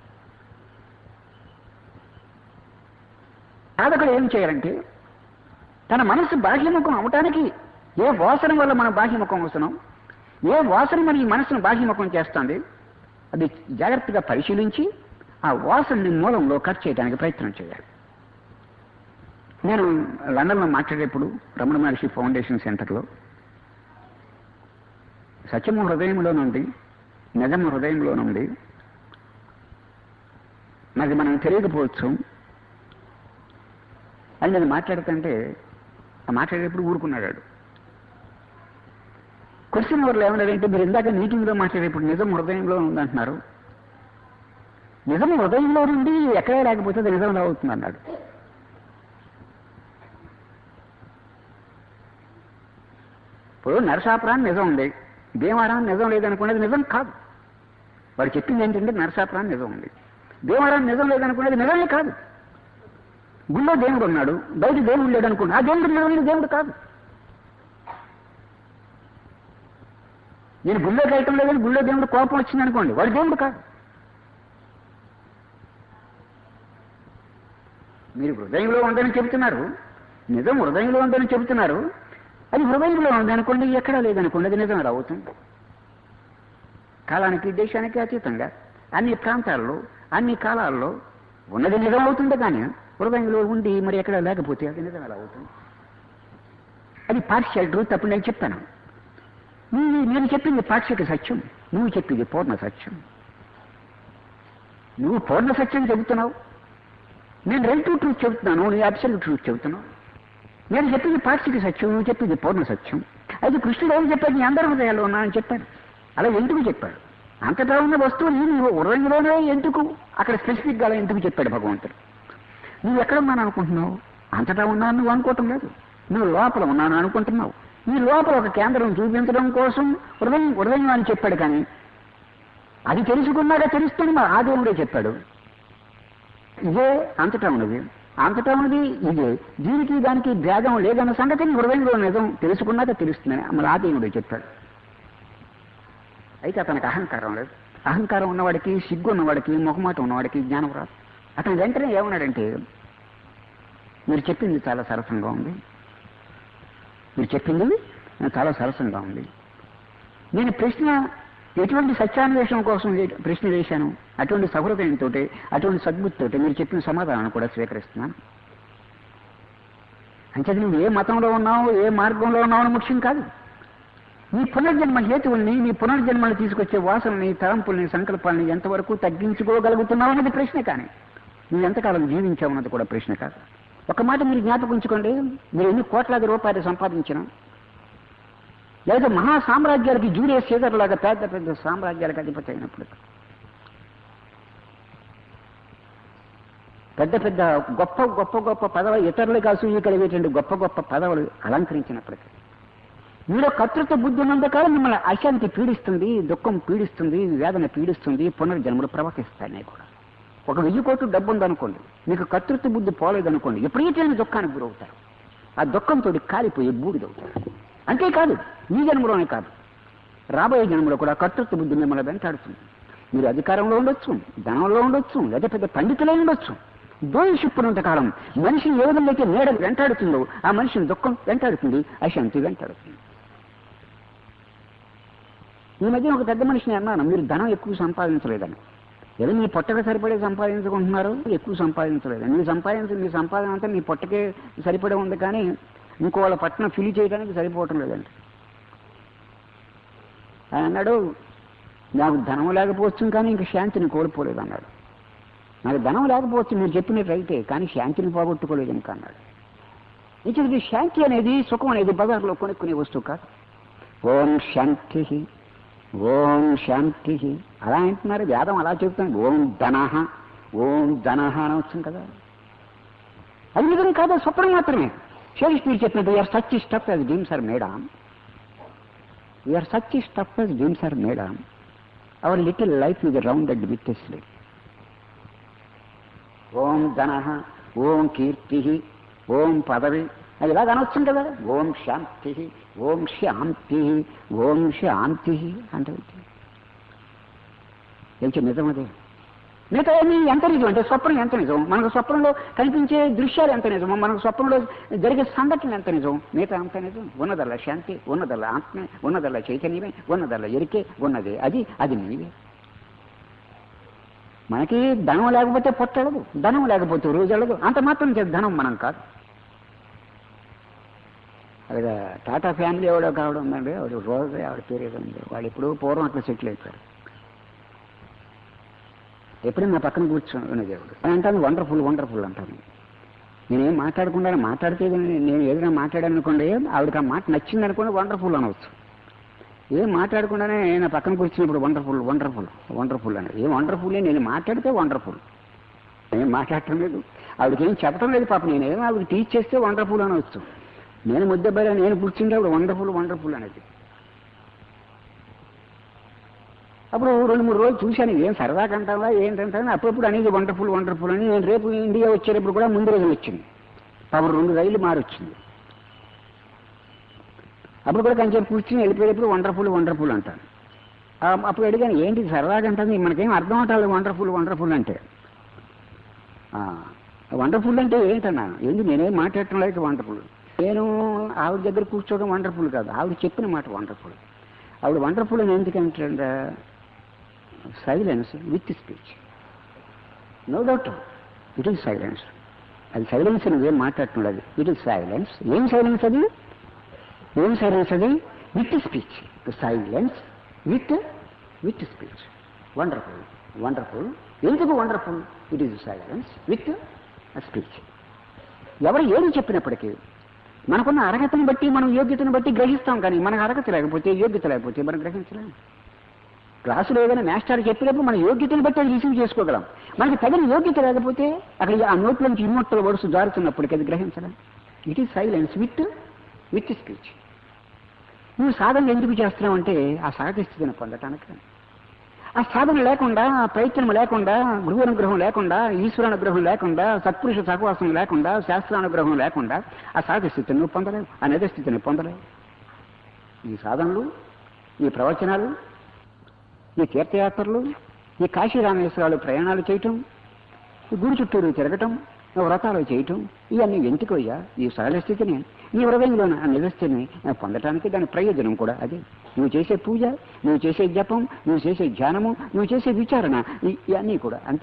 Speaker 1: సాధకుడు ఏం చేయాలంటే తన మనసు బాహ్యముఖం అవటానికి ఏ వాసన వల్ల మనం బాహ్యముఖం వస్తున్నాం ఏ వాసన మన ఈ మనసును బాహ్యముఖం చేస్తుంది అది జాగ్రత్తగా పరిశీలించి ఆ వాసనని మూలంలో కట్ చేయడానికి ప్రయత్నం చేయాలి నేను లండన్లో మాట్లాడేప్పుడు రమణ మహర్షి ఫౌండేషన్ సెంటర్లో సత్యము హృదయంలో నుండి నిజము హృదయంలో నుండి మరి మనం తెలియకపోవచ్చు అని నేను మాట్లాడుతుంటే ఆ మాట్లాడేప్పుడు ఊరుకున్నాడు క్వశ్చన్ ఎవరు ఏమన్నారంటే మీరు ఇందాక మీటింగ్లో మాట్లాడేప్పుడు నిజం హృదయంలో ఉందంటున్నారు నిజం హృదయంలో నుండి ఎక్కడే లేకపోతే అది నిజంలో అవుతుంది అన్నాడు ఇప్పుడు నరసాపురాన్ని నిజం ఉంది భీమారాన్ని నిజం లేదనుకునేది నిజం కాదు వాడు చెప్పింది ఏంటంటే నరసాపురాన్ని నిజం ఉంది భీమారాన్ని నిజం లేదనుకునేది నిజమే కాదు గుళ్ళో దేవుడు ఉన్నాడు బయట దేవుడు లేడు అనుకున్నా ఆ దేవుడు నిజమైన దేవుడు కాదు నేను గుళ్ళోకి వెళ్ళటం లేదని గుళ్ళో దేవుడు కోపం వచ్చింది అనుకోండి వాడు దేవుడు కాదు మీరు హృదయంలో ఉందని చెబుతున్నారు నిజం హృదయంలో ఉందని చెబుతున్నారు అది హృదయంలో ఉంది అనుకోండి ఎక్కడా లేదనుకోండి అది నిజం ఎలా అవుతుంది కాలానికి దేశానికి అతీతంగా అన్ని ప్రాంతాల్లో అన్ని కాలాల్లో ఉన్నది నిజం అవుతుంది కానీ హృదయంలో ఉండి మరి ఎక్కడ లేకపోతే అది నిజం ఎలా అవుతుంది అది పార్షియల్ ట్రూత్ అప్పుడు నేను చెప్పాను నువ్వు నేను చెప్పింది పాక్షిక సత్యం నువ్వు చెప్పింది పూర్ణ సత్యం నువ్వు పూర్ణ సత్యం చెబుతున్నావు నేను రిలేటివ్ ట్రూత్ చెబుతున్నాను నీ అబ్సల్యూట్ ట్రూత్ చెబుతున్నావు నేను చెప్పింది పాక్షిక సత్యం నువ్వు చెప్పింది పూర్ణ సత్యం అయితే కృష్ణుడు ఏం చెప్పాడు నీ అందరి హృదయాల్లో ఉన్నా అని చెప్పాడు అలా ఎందుకు చెప్పాడు అంతటా ఉన్న వస్తువు నువ్వు హృదయంలోనే ఎందుకు అక్కడ స్పెసిఫిక్గా అలా ఎందుకు చెప్పాడు భగవంతుడు నువ్వు ఎక్కడ ఉన్నాను అనుకుంటున్నావు అంతటా ఉన్నాను నువ్వు అనుకోవటం లేదు నువ్వు లోపల ఉన్నాను అనుకుంటున్నావు ఈ లోపల ఒక కేంద్రం చూపించడం కోసం హృదయం హృదయం అని చెప్పాడు కానీ అది తెలుసుకున్నాక తెలుస్తుంది మరి ఆ దేవుడే చెప్పాడు ఇదే అంతటా ఉన్నది అంతటా ఉన్నది ఇదే దీనికి దానికి భేదం లేదన్న సంగతిని హృదయంలో నిజం తెలుసుకున్నాక తెలుస్తుందని మరి ఆ దేవుడే చెప్పాడు అయితే అతనికి అహంకారం లేదు అహంకారం ఉన్నవాడికి సిగ్గు ఉన్నవాడికి మొహమాట ఉన్నవాడికి జ్ఞానం రాదు అతను వెంటనే ఏమన్నాడంటే మీరు చెప్పింది చాలా సరసంగా ఉంది మీరు చెప్పింది చాలా సరసంగా ఉంది నేను ప్రశ్న ఎటువంటి సత్యాన్వేషణ కోసం ఏ- ప్రశ్న వేశాను అటువంటి సహృదయంతో అటువంటి సద్బుద్ధితో మీరు చెప్పిన సమాధానాన్ని కూడా స్వీకరిస్తున్నాను అంటే నువ్వు ఏ మతంలో ఉన్నావు ఏ మార్గంలో ఉన్నావు అని ముఖ్యం కాదు నీ పునర్జన్మ హేతువుల్ని నీ పునర్జన్మలు తీసుకొచ్చే వాసనని తలంపుల్ని సంకల్పాలని ఎంతవరకు తగ్గించుకోగలుగుతున్నావు అన్నది ప్రశ్న కానీ నువ్వు ఎంతకాలం జీవించావు అన్నది కూడా ప్రశ్న కాదు ఒక మాట మీరు జ్ఞాపకం ఉంచుకోండి మీరు ఎన్ని కోట్లాది రూపాయలు సంపాదించినా లేదా మహా సామ్రాజ్యాలకి జూలియస్ సీజర్ లాగా పెద్ద పెద్ద సామ్రాజ్యాలకు అధిపతి అయినప్పుడు పెద్ద పెద్ద గొప్ప గొప్ప గొప్ప పదవులు ఇతరులకు అసూయ కలిగేటువంటి గొప్ప గొప్ప పదవులు అలంకరించినప్పటికీ మీలో కర్తృత్వ బుద్ధి ఉన్నంత కాలం మిమ్మల్ని అశాంతి పీడిస్తుంది దుఃఖం పీడిస్తుంది వేదన పీడిస్తుంది పునర్జన్మలు ప్రవర్తిస్తాయి కూడా ఒక వెయ్యి కోట్లు డబ్బు ఉందనుకోండి మీకు కర్తృత్వ బుద్ధి పోలేదనుకోండి ఎప్పుడైతే దుఃఖానికి గురవుతారు ఆ దుఃఖంతో కాలిపోయి బూడిదవుతారు అంతేకాదు ఈ జన్మలోనే కాదు రాబోయే జన్మలో కూడా కర్తృత్వ బుద్ధి మిమ్మల్ని వెంటాడుతుంది మీరు అధికారంలో ఉండొచ్చు ధనంలో ఉండొచ్చు లేదా పెద్ద పండితులై ఉండొచ్చు దోషిప్పునంత కాలం మనిషిని ఏ విధంగా అయితే నీడ వెంటాడుతుందో ఆ మనిషిని దుఃఖం వెంటాడుతుంది అశాంతి వెంటాడుతుంది ఈ మధ్య ఒక పెద్ద మనిషిని అన్నాను మీరు ధనం ఎక్కువ సంపాదించలేదని ఏదో మీ పొట్టకు సరిపడే సంపాదించుకుంటున్నారు ఎక్కువ సంపాదించలేదు మీ సంపాదించ మీ సంపాదన అంతా మీ పొట్టకే సరిపడే ఉంది కానీ ఇంకో వాళ్ళ పట్టణ ఫిల్ చేయడానికి సరిపోవటం లేదండి ఆయన అన్నాడు నాకు ధనం లేకపోవచ్చు కానీ ఇంక శాంతిని కోల్పోలేదు అన్నాడు నాకు ధనం లేకపోవచ్చు మీరు చెప్పినట్టు అయితే కానీ శాంతిని పోగొట్టుకోలేదు ఇంకా అన్నాడు ఇది శాంతి అనేది సుఖం అనేది బజార్లో కొనుక్కునే వస్తువు కాదు ఓం శాంతి ఓం శాంతి అలా అంటున్నారు వేదం అలా చెబుతుంది ఓం ధనహ ఓం ధనహ అని వచ్చింది కదా అది నిజం కాదు స్వప్నం మాత్రమే షేక్స్పియర్ చెప్పినట్టు we're such stuff as dreams are made we're such stuff as dreams are made our little life is rounded with sleep ఓం ధనహ ఓం కీర్తి ఓం పదవి అది ఇలాగ అనొచ్చు కదా ఓం శాంతి ఓం శాంతి ఓం శాంతి అంటే ఏంటి నిజం అదే మిగతా అన్ని ఎంత నిజం అంటే స్వప్నం ఎంత నిజం మనకు స్వప్నంలో కనిపించే దృశ్యాలు ఎంత నిజం మనకు స్వప్నంలో జరిగే సంఘటన ఎంత నిజం మిగతా అంత నిజం ఉన్నదల్లా శాంతి ఉన్నదల్లా ఆత్మే ఉన్నదల్లా చైతన్యమే ఉన్నదల్లా ఎరికే ఉన్నదే అది అది నీవే మనకి ధనం లేకపోతే పొట్టలదు ధనం లేకపోతే రోజు వెళ్ళదు అంత మాత్రం చేత ధనం మనం కాదు అలాగే టాటా ఫ్యామిలీ ఎవడో కావడం ఉందండి ఆవిడ రోజు ఆవిడ పేరు ఏదో ఉంది వాళ్ళు ఎప్పుడు పూర్వం అట్లా సెటిల్ అయిపోయారు ఎప్పుడు నా పక్కన కూర్చొని దేవుడు అంటాను వండర్ఫుల్ వండర్ఫుల్ అంటాను నేనేం మాట్లాడకుండా మాట్లాడితే నేను ఏదైనా మాట్లాడాను అనుకోండి ఆవిడకి ఆ మాట నచ్చింది అనుకోండి వండర్ఫుల్ అనవచ్చు ఏం మాట్లాడకుండానే నా పక్కన కూర్చున్నప్పుడు వండర్ఫుల్ వండర్ఫుల్ వండర్ఫుల్ అని ఏం వండర్ఫుల్ నేను మాట్లాడితే వండర్ఫుల్ నేను మాట్లాడటం లేదు ఆవిడకి ఏం చెప్పడం లేదు పాప నేనేమో ఆవిడ టీచ్ చేస్తే వండర్ఫుల్ అనవచ్చు నేను ముద్దబ్బాయి నేను కూర్చుంటే ఆవిడ వండర్ఫుల్ వండర్ఫుల్ అనేది అప్పుడు రెండు మూడు రోజులు చూశాను ఏం సరదాగా అంటావా ఏంటంటే అప్పుడప్పుడు అనేది వండర్ఫుల్ వండర్ఫుల్ అని నేను రేపు ఇండియా వచ్చేటప్పుడు కూడా ముందు రోజు వచ్చింది అప్పుడు రెండు రైళ్ళు మారి వచ్చింది అప్పుడు కూడా కొంచెం కూర్చుని వెళ్ళిపోయేటప్పుడు వండర్ఫుల్ వండర్ఫుల్ అంటాను ఆ, అప్పుడు అడిగాను ఏంటి సరదాగా అంటుంది మనకేం అర్థం అవటాలి వండర్ఫుల్ వండర్ఫుల్ అంటే వండర్ఫుల్ అంటే ఏంటన్నాను ఏంటి నేనేం మాట్లాడటం లేక వండర్ఫుల్ నేను ఆవిడ దగ్గర కూర్చోవడం వండర్ఫుల్ కాదు ఆవిడ చెప్పిన మాట వండర్ఫుల్ ఆవిడ వండర్ఫుల్ అని ఎందుకంటే silence with speech no doubt it is silence అది సైలెన్స్ నువ్వేం మాట్లాడటం లేదు ఇట్ ఈస్ సైలెన్స్ ఏం సైలెన్స్ అది ఏం సైలెన్స్ అది with speech silence with with speech wonderful wonderful ఎందుకు wonderful it is silence with speech ఎవరు ఏది చెప్పినప్పటికీ మనకున్న అర్హతను బట్టి మనం యోగ్యతను బట్టి గ్రహిస్తాం కానీ మనకు అర్హత లేకపోతే యోగ్యత లేకపోతే మనం గ్రహించలేం క్లాసులో ఏదైనా మాస్టర్ చెప్పినప్పుడు మన యోగ్యతను బట్టి అది రిసీవ్ చేసుకోగలం మనకి తగిన యోగ్యత లేకపోతే అక్కడ ఆ నోట్లో నుంచి ఇమ్మొట్టలు వరుస జారుతున్నప్పటికీ అది గ్రహించలేం it is silence with with speech నువ్వు సాధన ఎందుకు చేస్తున్నావు అంటే ఆ సహజ స్థితిని పొందటానికి ఆ సాధన లేకుండా ఆ ప్రయత్నం లేకుండా గురువు అనుగ్రహం లేకుండా ఈశ్వర అనుగ్రహం లేకుండా సత్పురుష సహవాసం లేకుండా శాస్త్రానుగ్రహం లేకుండా ఆ సహజ స్థితిని నువ్వు పొందలేవు ఆ నిజ స్థితిని పొందలేవు ఈ సాధనలు ఈ ప్రవచనాలు ఈ తీర్థయాత్రలు ఈ కాశీ రామేశ్వరాలు ప్రయాణాలు చేయటం ఈ గుడి చుట్టూరు తిరగటం వ్రతాలు చేయటం ఇవన్నీ ఎందుకయ్యా ఈ సరళ స్థితిని నీ హృదయంలో ఆ నిజస్థితిని పొందటానికి దాని ప్రయోజనం కూడా అదే నువ్వు చేసే పూజ నువ్వు చేసే జపం నువ్వు చేసే ధ్యానము నువ్వు చేసే విచారణ ఈ- ఇవన్నీ కూడా అంతే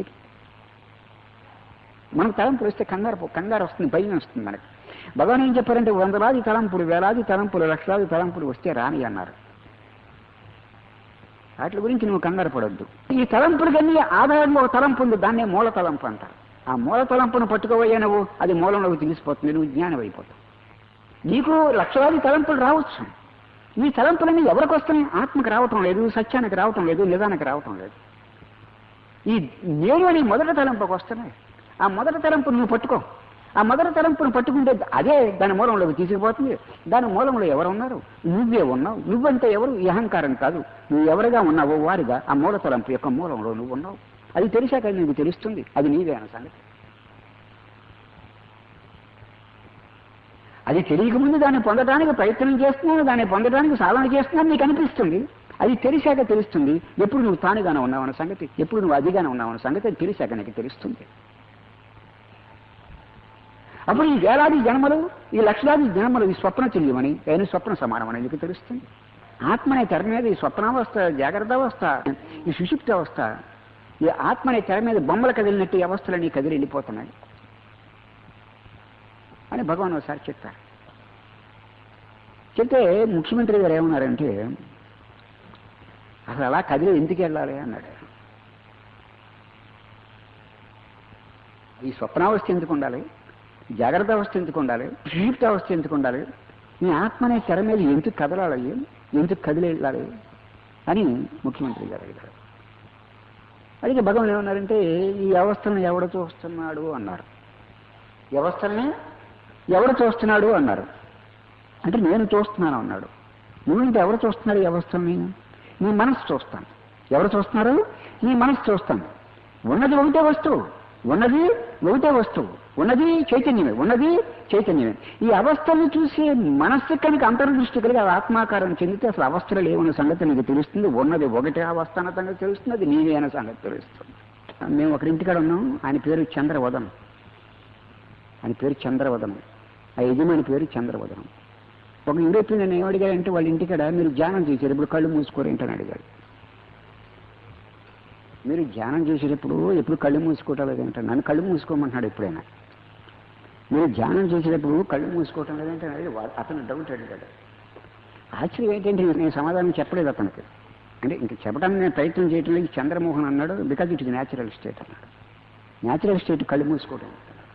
Speaker 1: మనకు తలంపులు వస్తే కంగారు కంగారు వస్తుంది భయం వస్తుంది మనకి భగవాన్ ఏం చెప్పారంటే వందలాది తలంపులు వేలాది తలంపులు లక్షలాది తలంపులు వస్తే రాని అన్నారు వాటి గురించి నువ్వు కంగారు పడొద్దు ఈ తలంపులకన్నీ ఆధారంగా ఒక తలంపు ఉంది దాన్నే మూల తలంపు అంటారు ఆ మూల తలంపును పట్టుకోవయ్యా నువ్వు అది మూలంలోకి తెలిసిపోతుంది నువ్వు జ్ఞానం అయిపోతావు నీకు లక్షలాది తలంపులు రావచ్చు ఈ తలంపులన్నీ ఎవరికి వస్తున్నాయి ఆత్మకి రావటం లేదు సత్యానికి రావటం లేదు నిజానికి రావటం లేదు ఈ నేను అని మొదటి తలంపుకి వస్తున్నాయి ఆ మొదటి తలంపు నువ్వు పట్టుకో ఆ మొదటి తలంపును పట్టుకుంటే అదే దాని మూలంలోకి తీసుకుపోతుంది దాని మూలంలో ఎవరు ఉన్నారు నువ్వే ఉన్నావు నువ్వంటే ఎవరు ఈ అహంకారం కాదు నువ్వు ఎవరుగా ఉన్నావో వారిగా ఆ మూల తలంపు యొక్క మూలంలో నువ్వు ఉన్నావు అది తెలిసాక నీకు తెలుస్తుంది అది నీవే అన్న సంగతి అది తెలియకముందు దాన్ని పొందడానికి ప్రయత్నం చేస్తున్నాను దాన్ని పొందడానికి సాధన చేస్తున్నాను నీకు అనిపిస్తుంది అది తెలిసాక తెలుస్తుంది ఎప్పుడు నువ్వు తానుగానే ఉన్నావన్న సంగతి ఎప్పుడు నువ్వు అదిగానే ఉన్నావన్న సంగతి అది తెలిసాక నీకు తెలుస్తుంది అప్పుడు ఈ వేలాది జన్మలు ఈ లక్షలాది జన్మలు ఈ స్వప్న తెలియమని అయిన స్వప్న సమానమని నీకు తెలుస్తుంది ఆత్మ అనే తెర మీద ఈ స్వప్నావస్థ జాగ్రత్త అవస్థ ఈ సుషుప్తి అవస్థ ఈ ఆత్మ అనే తెర మీద బొమ్మలు కదిలినట్టు ఈ అవస్థలన్నీ కదిలి వెళ్ళిపోతున్నాయి అని భగవాన్ ఒకసారి చెప్పారు చెప్తే ముఖ్యమంత్రి గారు ఏమన్నారంటే అసలు అలా కదిలి ఎందుకు వెళ్ళాలి అన్నాడు ఈ స్వప్నావస్థ ఎందుకు ఉండాలి జాగ్రత్త అవస్థ ఎందుకు ఉండాలి సుషిప్త అవస్థ ఎందుకు ఉండాలి ఈ ఆత్మ అనే తెర మీద ఎందుకు కదలాలి ఎందుకు కదిలి వెళ్ళాలి అని ముఖ్యమంత్రి గారు అడిగారు అడిగి భగవాన్ ఏమన్నారంటే ఈ అవస్థను ఎవడు చూస్తున్నాడు అన్నారు ఈ అవస్థల్ని ఎవడు చూస్తున్నాడు అన్నారు అంటే నేను చూస్తున్నాను అన్నాడు నువ్వంటే ఎవరు చూస్తున్నారు ఈ అవస్థల్ని నీ మనసు చూస్తాను ఎవరు చూస్తున్నారు నీ మనసు చూస్తాను ఉన్నది ఒకటే వస్తువు ఉన్నది ఒకటే వస్తువు ఉన్నది చైతన్యమే ఉన్నది చైతన్యమే ఈ అవస్థల్ని చూసి మనస్సు కనుక అంతర్దృష్టి కలిగి ఆ ఆత్మాకారం చెందితే అసలు అవస్థలు లేవన్న సంగతి నీకు తెలుస్తుంది ఉన్నది ఒకటే అవస్థ అన్న సంగతి తెలుస్తుంది అది నీవే అన్న సంగతి తెలుస్తుంది మేము ఒకరి ఇంటికాడ ఉన్నాం ఆయన పేరు చంద్రవదనం ఆయన పేరు చంద్రవదనం ఆ యజమాని పేరు చంద్రవదనం ఒక యూరోపియన్ నేను ఏమడిగాడంటే వాళ్ళ ఇంటికాడ మీరు ధ్యానం చేశారు ఇప్పుడు కళ్ళు మూసుకోరు ఏంటని అడిగాడు మీరు ధ్యానం చేసేటప్పుడు ఎప్పుడు కళ్ళు మూసుకోవటం లేదంటే నన్ను కళ్ళు మూసుకోమంటున్నాడు ఎప్పుడైనా మీరు ధ్యానం చేసేటప్పుడు కళ్ళు మూసుకోవటం లేదంటే అడిగి వా- అతను డౌట్ అడిగాడు ఆశ్చర్యం ఏంటంటే నేను సమాధానం చెప్పలేదు అతనికి అంటే ఇంక చెప్పడానికి నేను ప్రయత్నం చేయటం లేదు చంద్రమోహన్ అన్నాడు because it is natural state అన్నాడు న్యాచురల్ స్టేట్ కళ్ళు మూసుకోవటం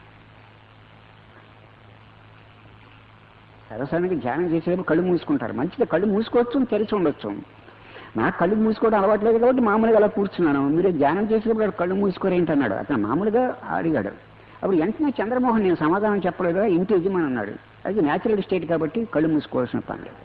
Speaker 1: సరసానికి ధ్యానం చేసేటప్పుడు కళ్ళు మూసుకుంటారు మంచిది కళ్ళు మూసుకోవచ్చు తెరిచి ఉండొచ్చు నాకు కళ్ళు మూసుకోవడం అలవాట్లేదు కాబట్టి మామూలుగా అలా కూర్చున్నాను మీరు ధ్యానం చేసేటప్పుడు కళ్ళు మూసుకోరేంటి అన్నాడు అతను మామూలుగా అడిగాడు అప్పుడు వెంటనే చంద్రమోహన్ నేను సమాధానం చెప్పలేదా ఇంటి యజమాని అన్నాడు అది న్యాచురల్ స్టేట్ కాబట్టి కళ్ళు మూసుకోవాల్సిన పని లేదు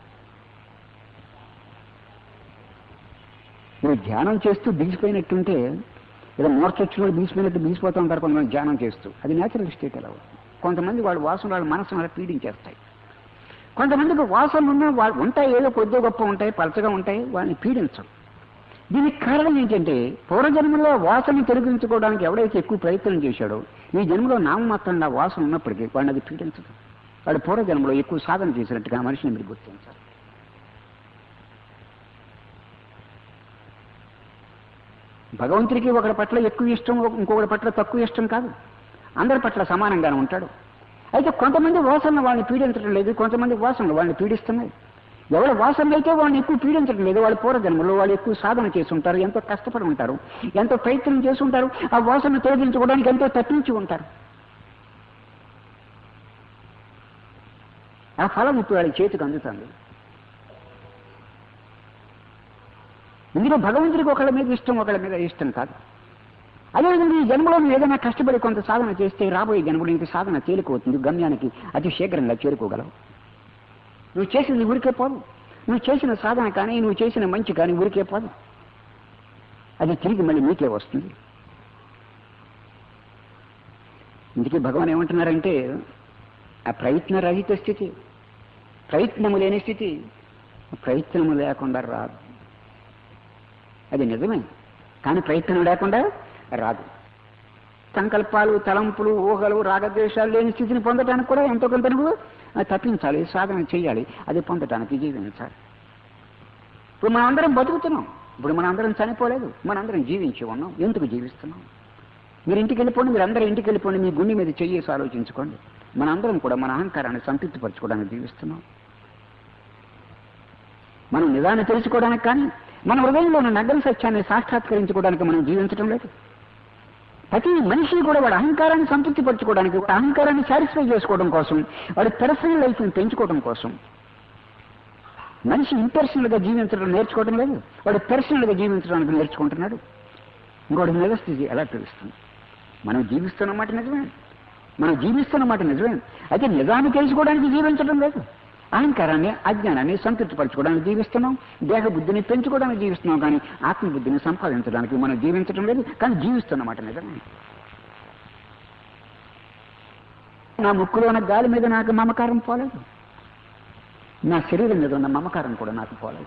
Speaker 1: మీరు ధ్యానం చేస్తూ బిగిసిపోయినట్టుంటే ఏదో మూర్చొచ్చిన బిగిసిపోయినట్టు బిగిసిపోతూ ఉంటారు కొంతమంది ధ్యానం చేస్తూ అది న్యాచురల్ స్టేట్ ఎలా అవుతుంది కొంతమంది వాళ్ళ వాసన వాళ్ళ మనసును అలా పీడించేస్తాయి కొంతమందికి వాసనలు ఉన్నా వాళ్ళు ఉంటాయి ఏదో కొద్ది గొప్ప ఉంటాయి పలచగా ఉంటాయి వాళ్ళని పీడించవు దీనికి కారణం ఏంటంటే పూర్వజన్మలో వాసన తొలగించుకోవడానికి ఎవడైతే ఎక్కువ ప్రయత్నం చేశాడో ఈ జన్మలో నామమాత్రంగా వాసన ఉన్నప్పటికీ వాడిని అది పీడించదు వాడు పూర్వజన్మలో ఎక్కువ సాధన చేసినట్టుగా ఆ మనిషిని మీరు గుర్తించాలి భగవంతుడికి ఒకరి పట్ల ఎక్కువ ఇష్టం ఇంకొకరి పట్ల తక్కువ ఇష్టం కాదు అందరి పట్ల సమానంగానే ఉంటాడు అయితే కొంతమంది వాసనలు వాళ్ళని పీడించడం లేదు కొంతమంది వాసనలు వాళ్ళని పీడిస్తున్నాయి ఎవరి వాసనలు అయితే వాళ్ళని ఎక్కువ పీడించడం లేదు వాళ్ళ పూర్వజన్మలో వాళ్ళు ఎక్కువ సాధన చేసి ఉంటారు ఎంతో కష్టపడి ఉంటారు ఎంతో ప్రయత్నం చేసి ఉంటారు ఆ వాసన తొలగించుకోవడానికి ఎంతో తప్పించి ఉంటారు ఆ ఫలం ఇప్పుడు వాళ్ళ చేతికి అందుతుంది ఇందులో భగవంతుడికి ఒకళ్ళ మీద ఇష్టం ఒకళ్ళ మీద ఇష్టం కాదు అదేవిధంగా ఈ జన్మలో నువ్వు ఏదైనా కష్టపడి కొంత సాధన చేస్తే రాబోయే జన్మలో ఇంక సాధన తేలికవుతుంది గమ్యానికి అతి శీఘ్రంగా చేరుకోగలవు నువ్వు చేసింది ఊరికే పోదు నువ్వు చేసిన సాధన కానీ నువ్వు చేసిన మంచి కానీ ఊరికే పోదు అది తిరిగి మళ్ళీ మీకే వస్తుంది ఇందుకే భగవాన్ ఏమంటున్నారంటే ఆ ప్రయత్న రహిత స్థితి ప్రయత్నము లేని స్థితి ప్రయత్నము లేకుండా రాదు అది నిజమే కానీ ప్రయత్నం లేకుండా రాదు సంకల్పాలు తలంపులు ఊహలు రాగద్వేషాలు లేని స్థితిని పొందడానికి కూడా ఎంతో కొంత నువ్వు తప్పించాలి సాధన చేయాలి అది పొందటానికి జీవించాలి ఇప్పుడు మనందరం బతుకుతున్నాం ఇప్పుడు మనందరం చనిపోలేదు మనందరం జీవించి ఉన్నాం ఎందుకు జీవిస్తున్నాం మీరు ఇంటికి వెళ్ళిపోండి మీరు అందరూ ఇంటికి వెళ్ళిపోండి మీ గుండె మీద చెయ్యేసి ఆలోచించుకోండి మనందరం కూడా మన అహంకారాన్ని సంతృప్తిపరచుకోవడానికి జీవిస్తున్నాం మనం నిదాన్ని తెలుసుకోవడానికి కానీ మన హృదయంలో ఉన్న నగ్గల సత్యాన్ని సాక్షాత్కరించుకోవడానికి మనం జీవించడం లేదు ప్రతి మనిషి కూడా వాడి అహంకారాన్ని సంతృప్తిపరచుకోవడానికి వాడి అహంకారాన్ని సాటిస్ఫై చేసుకోవడం కోసం వాడి పర్సనల్ లైఫ్ని పెంచుకోవడం కోసం మనిషి ఇంపర్సనల్ గా జీవించడం నేర్చుకోవడం లేదు వాడు పర్సనల్ గా జీవించడానికి నేర్చుకుంటున్నాడు ఇంకోటి నిలస్థితి ఎలా తెలుస్తుంది మనం జీవిస్తున్న మాట నిజమే మనం జీవిస్తున్నమాట నిజమే అయితే నిజాన్ని తెలుసుకోవడానికి జీవించడం లేదు అహంకారాన్ని అజ్ఞానాన్ని సంతృప్తిపరచుకోవడానికి జీవిస్తున్నాం దేహ బుద్ధిని పెంచుకోవడానికి జీవిస్తున్నాం కానీ ఆత్మబుద్ధిని సంపాదించడానికి మనం జీవించడం లేదు కానీ జీవిస్తున్నమాట నిజమే నా ముక్కులో ఉన్న గాలి మీద నాకు మమకారం పోలేదు నా శరీరం మీద ఉన్న మమకారం కూడా నాకు పోలేదు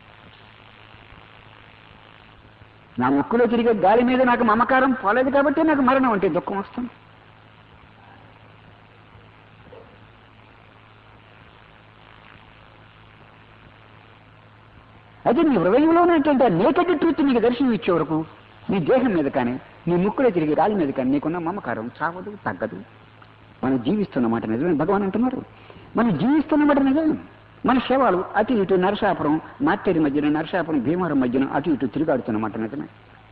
Speaker 1: నా ముక్కులో తిరిగే గాలి మీద నాకు మమకారం పోలేదు కాబట్టి నాకు మరణం అంటే దుఃఖం వస్తుంది అయితే నీ హృదయంలో ఉన్నటువంటి నేకటి ట్రూత్ నీకు దర్శనం ఇచ్చే వరకు నీ దేహం మీద కానీ నీ ముక్కులో తిరిగి గాలి మీద కానీ నీకున్న మమకారం చావదు తగ్గదు మనం జీవిస్తున్నమాట నిజమే భగవాన్ అంటున్నారు మనం జీవిస్తున్నమాట నిజమే మన శవాలు అటు ఇటు నరసాపురం మార్టేరి మధ్యన నరసాపురం భీమవరం మధ్యన అటు ఇటు తిరుగాడుతున్నమాట నిజమే